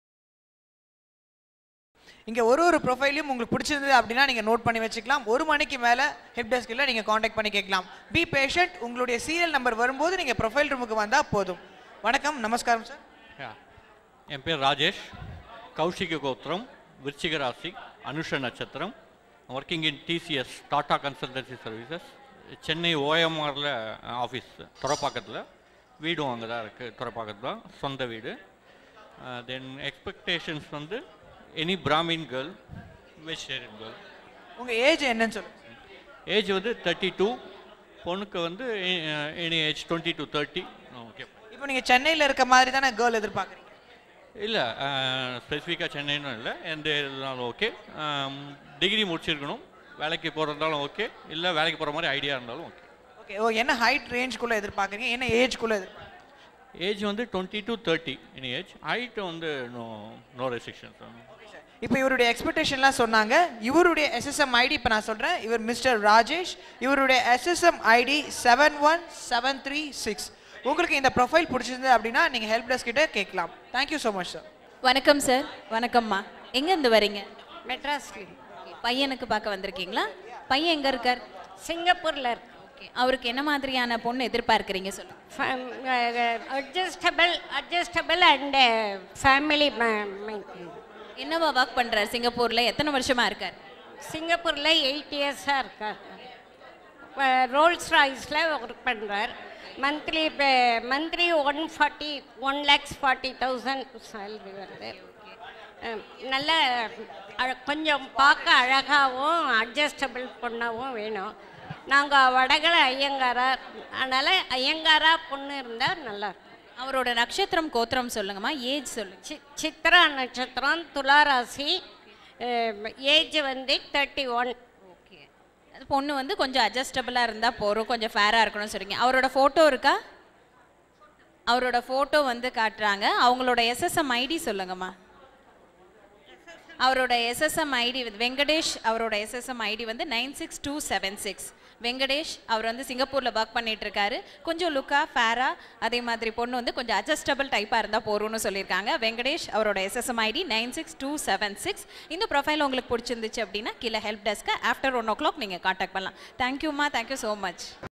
இங்கே ஒரு ஒரு ப்ரொஃபைலையும் உங்களுக்கு பிடிச்சிருந்தது அப்படின்னா நீங்கள் நோட் பண்ணி வச்சுக்கலாம் ஒரு மணிக்கு மேலே ஹெல்ப் டெஸ்கில் நீங்கள் காண்டாக்ட் பண்ணி கேட்கலாம் பி பேஷண்ட் உங்களுடைய சீரியல் நம்பர் வரும்போது நீங்கள் ப்ரொஃபைல் ரூமுக்கு வந்தால் போதும் வணக்கம் நமஸ்காரம் சார் யா. என் பேர் ராஜேஷ் கௌஷிக கோத்திரம் விருச்சிக ராசி அனுஷ நட்சத்திரம் working in TCS Tata consultancy services Chennai ஓஎம்ஆரில் ஆஃபீஸ் துறப்பாக்கத்தில் வீடும் அங்கே தான் இருக்குது துறப்பாக்கத்தில் தான் சொந்த வீடு தென் எக்ஸ்பெக்டேஷன்ஸ் வந்து any Brahmin girl vegetarian girl உங்கள் ஏஜ் என்னன்னு சொல்லுங்கள் ஏஜ் வந்து தேர்ட்டி டூ பொண்ணுக்கு வந்து any age twenty to thirty okay இப்போ நீங்கள் சென்னையில் இருக்க மாதிரி தானே கேர்ள் எதிர்பார்க்குறீங்க இல்லை ஸ்பெசிஃபிக்காக சென்னைன்னு இல்லை எந்த இருந்தாலும் ஓகே டிகிரி முடிச்சிருக்கணும் வேலைக்கு போகிறதாலும் ஓகே இல்லை வேலைக்கு போகிற மாதிரி ஐடியா இருந்தாலும் ஓகே ஓகே ஓ என்ன ஹைட் ரேஞ்சுக்குள்ளே எதிர்பார்க்குறீங்க என்ன ஏஜ்குள்ளே எதிர்பார்க்குறீங்க ஏஜ் வந்து twenty to thirty any age height வந்து நோ நோ ரெஸ்ட்ரிக்ஷன்ஸ் இப்போ இவருடைய எக்ஸ்பெக்டேஷன்லாம் சொன்னாங்க இவருடைய எஸ்எஸ்எம் ஐடி இப்போ நான் சொல்கிறேன் இவர் மிஸ்டர் ராஜேஷ் இவருடைய SSM ID seven one seven three six உங்களுக்கு இந்த ப்ரொஃபைல் பிடிச்சிருந்தது அப்படின்னா நீங்கள் ஹெல்ப் டெஸ்க் கிட்ட கேட்கலாம் தேங்க்யூ ஸோ மச் சார் வணக்கம் சார் வணக்கம்மா எங்கேருந்து வரீங்க மெட்ராஸ்ல பையனுக்கு பார்க்க வந்திருக்கீங்களா பையன் எங்கே இருக்கார் சிங்கப்பூரில் இருக்கு ஓகே அவருக்கு என்ன மாதிரியான பொண்ணு எதிர்பார்க்குறீங்க சொல்லுங்க அட்ஜஸ்டபிள் அட்ஜஸ்டபிள் அண்ட் ஃபேமிலி என்னவா ஒர்க் பண்ணுறார் சிங்கப்பூரில் எத்தனை வருஷமா இருக்கார் சிங்கப்பூரில் எயிட் இயர்ஸாக இருக்கார் ரோல்ஸ் ராய்ஸில் ஒர்க் பண்ணுறார் monthly monthly one forty one lakhs forty thousand salary வருது அஹ், நல்ல அழ- கொஞ்சம் பார்க்க அழகாகவும் அட்ஜஸ்டபிள் பொண்ணாகவும் வேணும் நாங்கள் வடகர ஐயங்காரா அதனால் ஐயங்காரா பொண்ணு இருந்தால் நல்லா இருக்கும் அவரோட நட்சத்திரம் கோத்திரம் சொல்லுங்கம்மா ஏஜ் சொல்லுங்க சி சித்ரா நட்சத்திரம் துளாராசி ஏஜ் வந்து தேர்ட்டி ஒன் ஓகே அது பொண்ணு வந்து கொஞ்சம் அட்ஜஸ்டபிளாக இருந்தால் போகிறோம் கொஞ்சம் ஃபேராக இருக்கணும்னு சொல்றீங்க அவரோட ஃபோட்டோ இருக்கா அவரோட ஃபோட்டோ வந்து காட்டுறாங்க அவங்களோட எஸ்எஸ்எம் ஐடி சொல்லுங்கம்மா அவரோட எஸ்எஸ்எம் ஐடி வெங்கடேஷ் அவரோட எஸ்எஸ்எம் ஐடி வந்து nine six two seven six Venkatesh அவர் வந்து சிங்கப்பூரில் ஒர்க் பண்ணிட்டு இருக்காரு கொஞ்சம் லுக்கா ஃபேரா அதே மாதிரி பொண்ணு வந்து கொஞ்சம் அட்ஜஸ்டபிள் டைப்பாக இருந்தால் போகிறோம்னு சொல்லியிருக்காங்க வெங்கடேஷ் அவரோட SSM ID nine six two seven six இந்த ப்ரொஃபைல் உங்களுக்கு பிடிச்சிருந்துச்சு அப்படின்னா கீழே ஹெல்ப் டெஸ்க்கை ஆஃப்டர் ஒன் ஓ கிளாக் நீங்கள் காண்டாக்ட் பண்ணலாம் தேங்க்யூம்மா தேங்க்யூ ஸோ மச்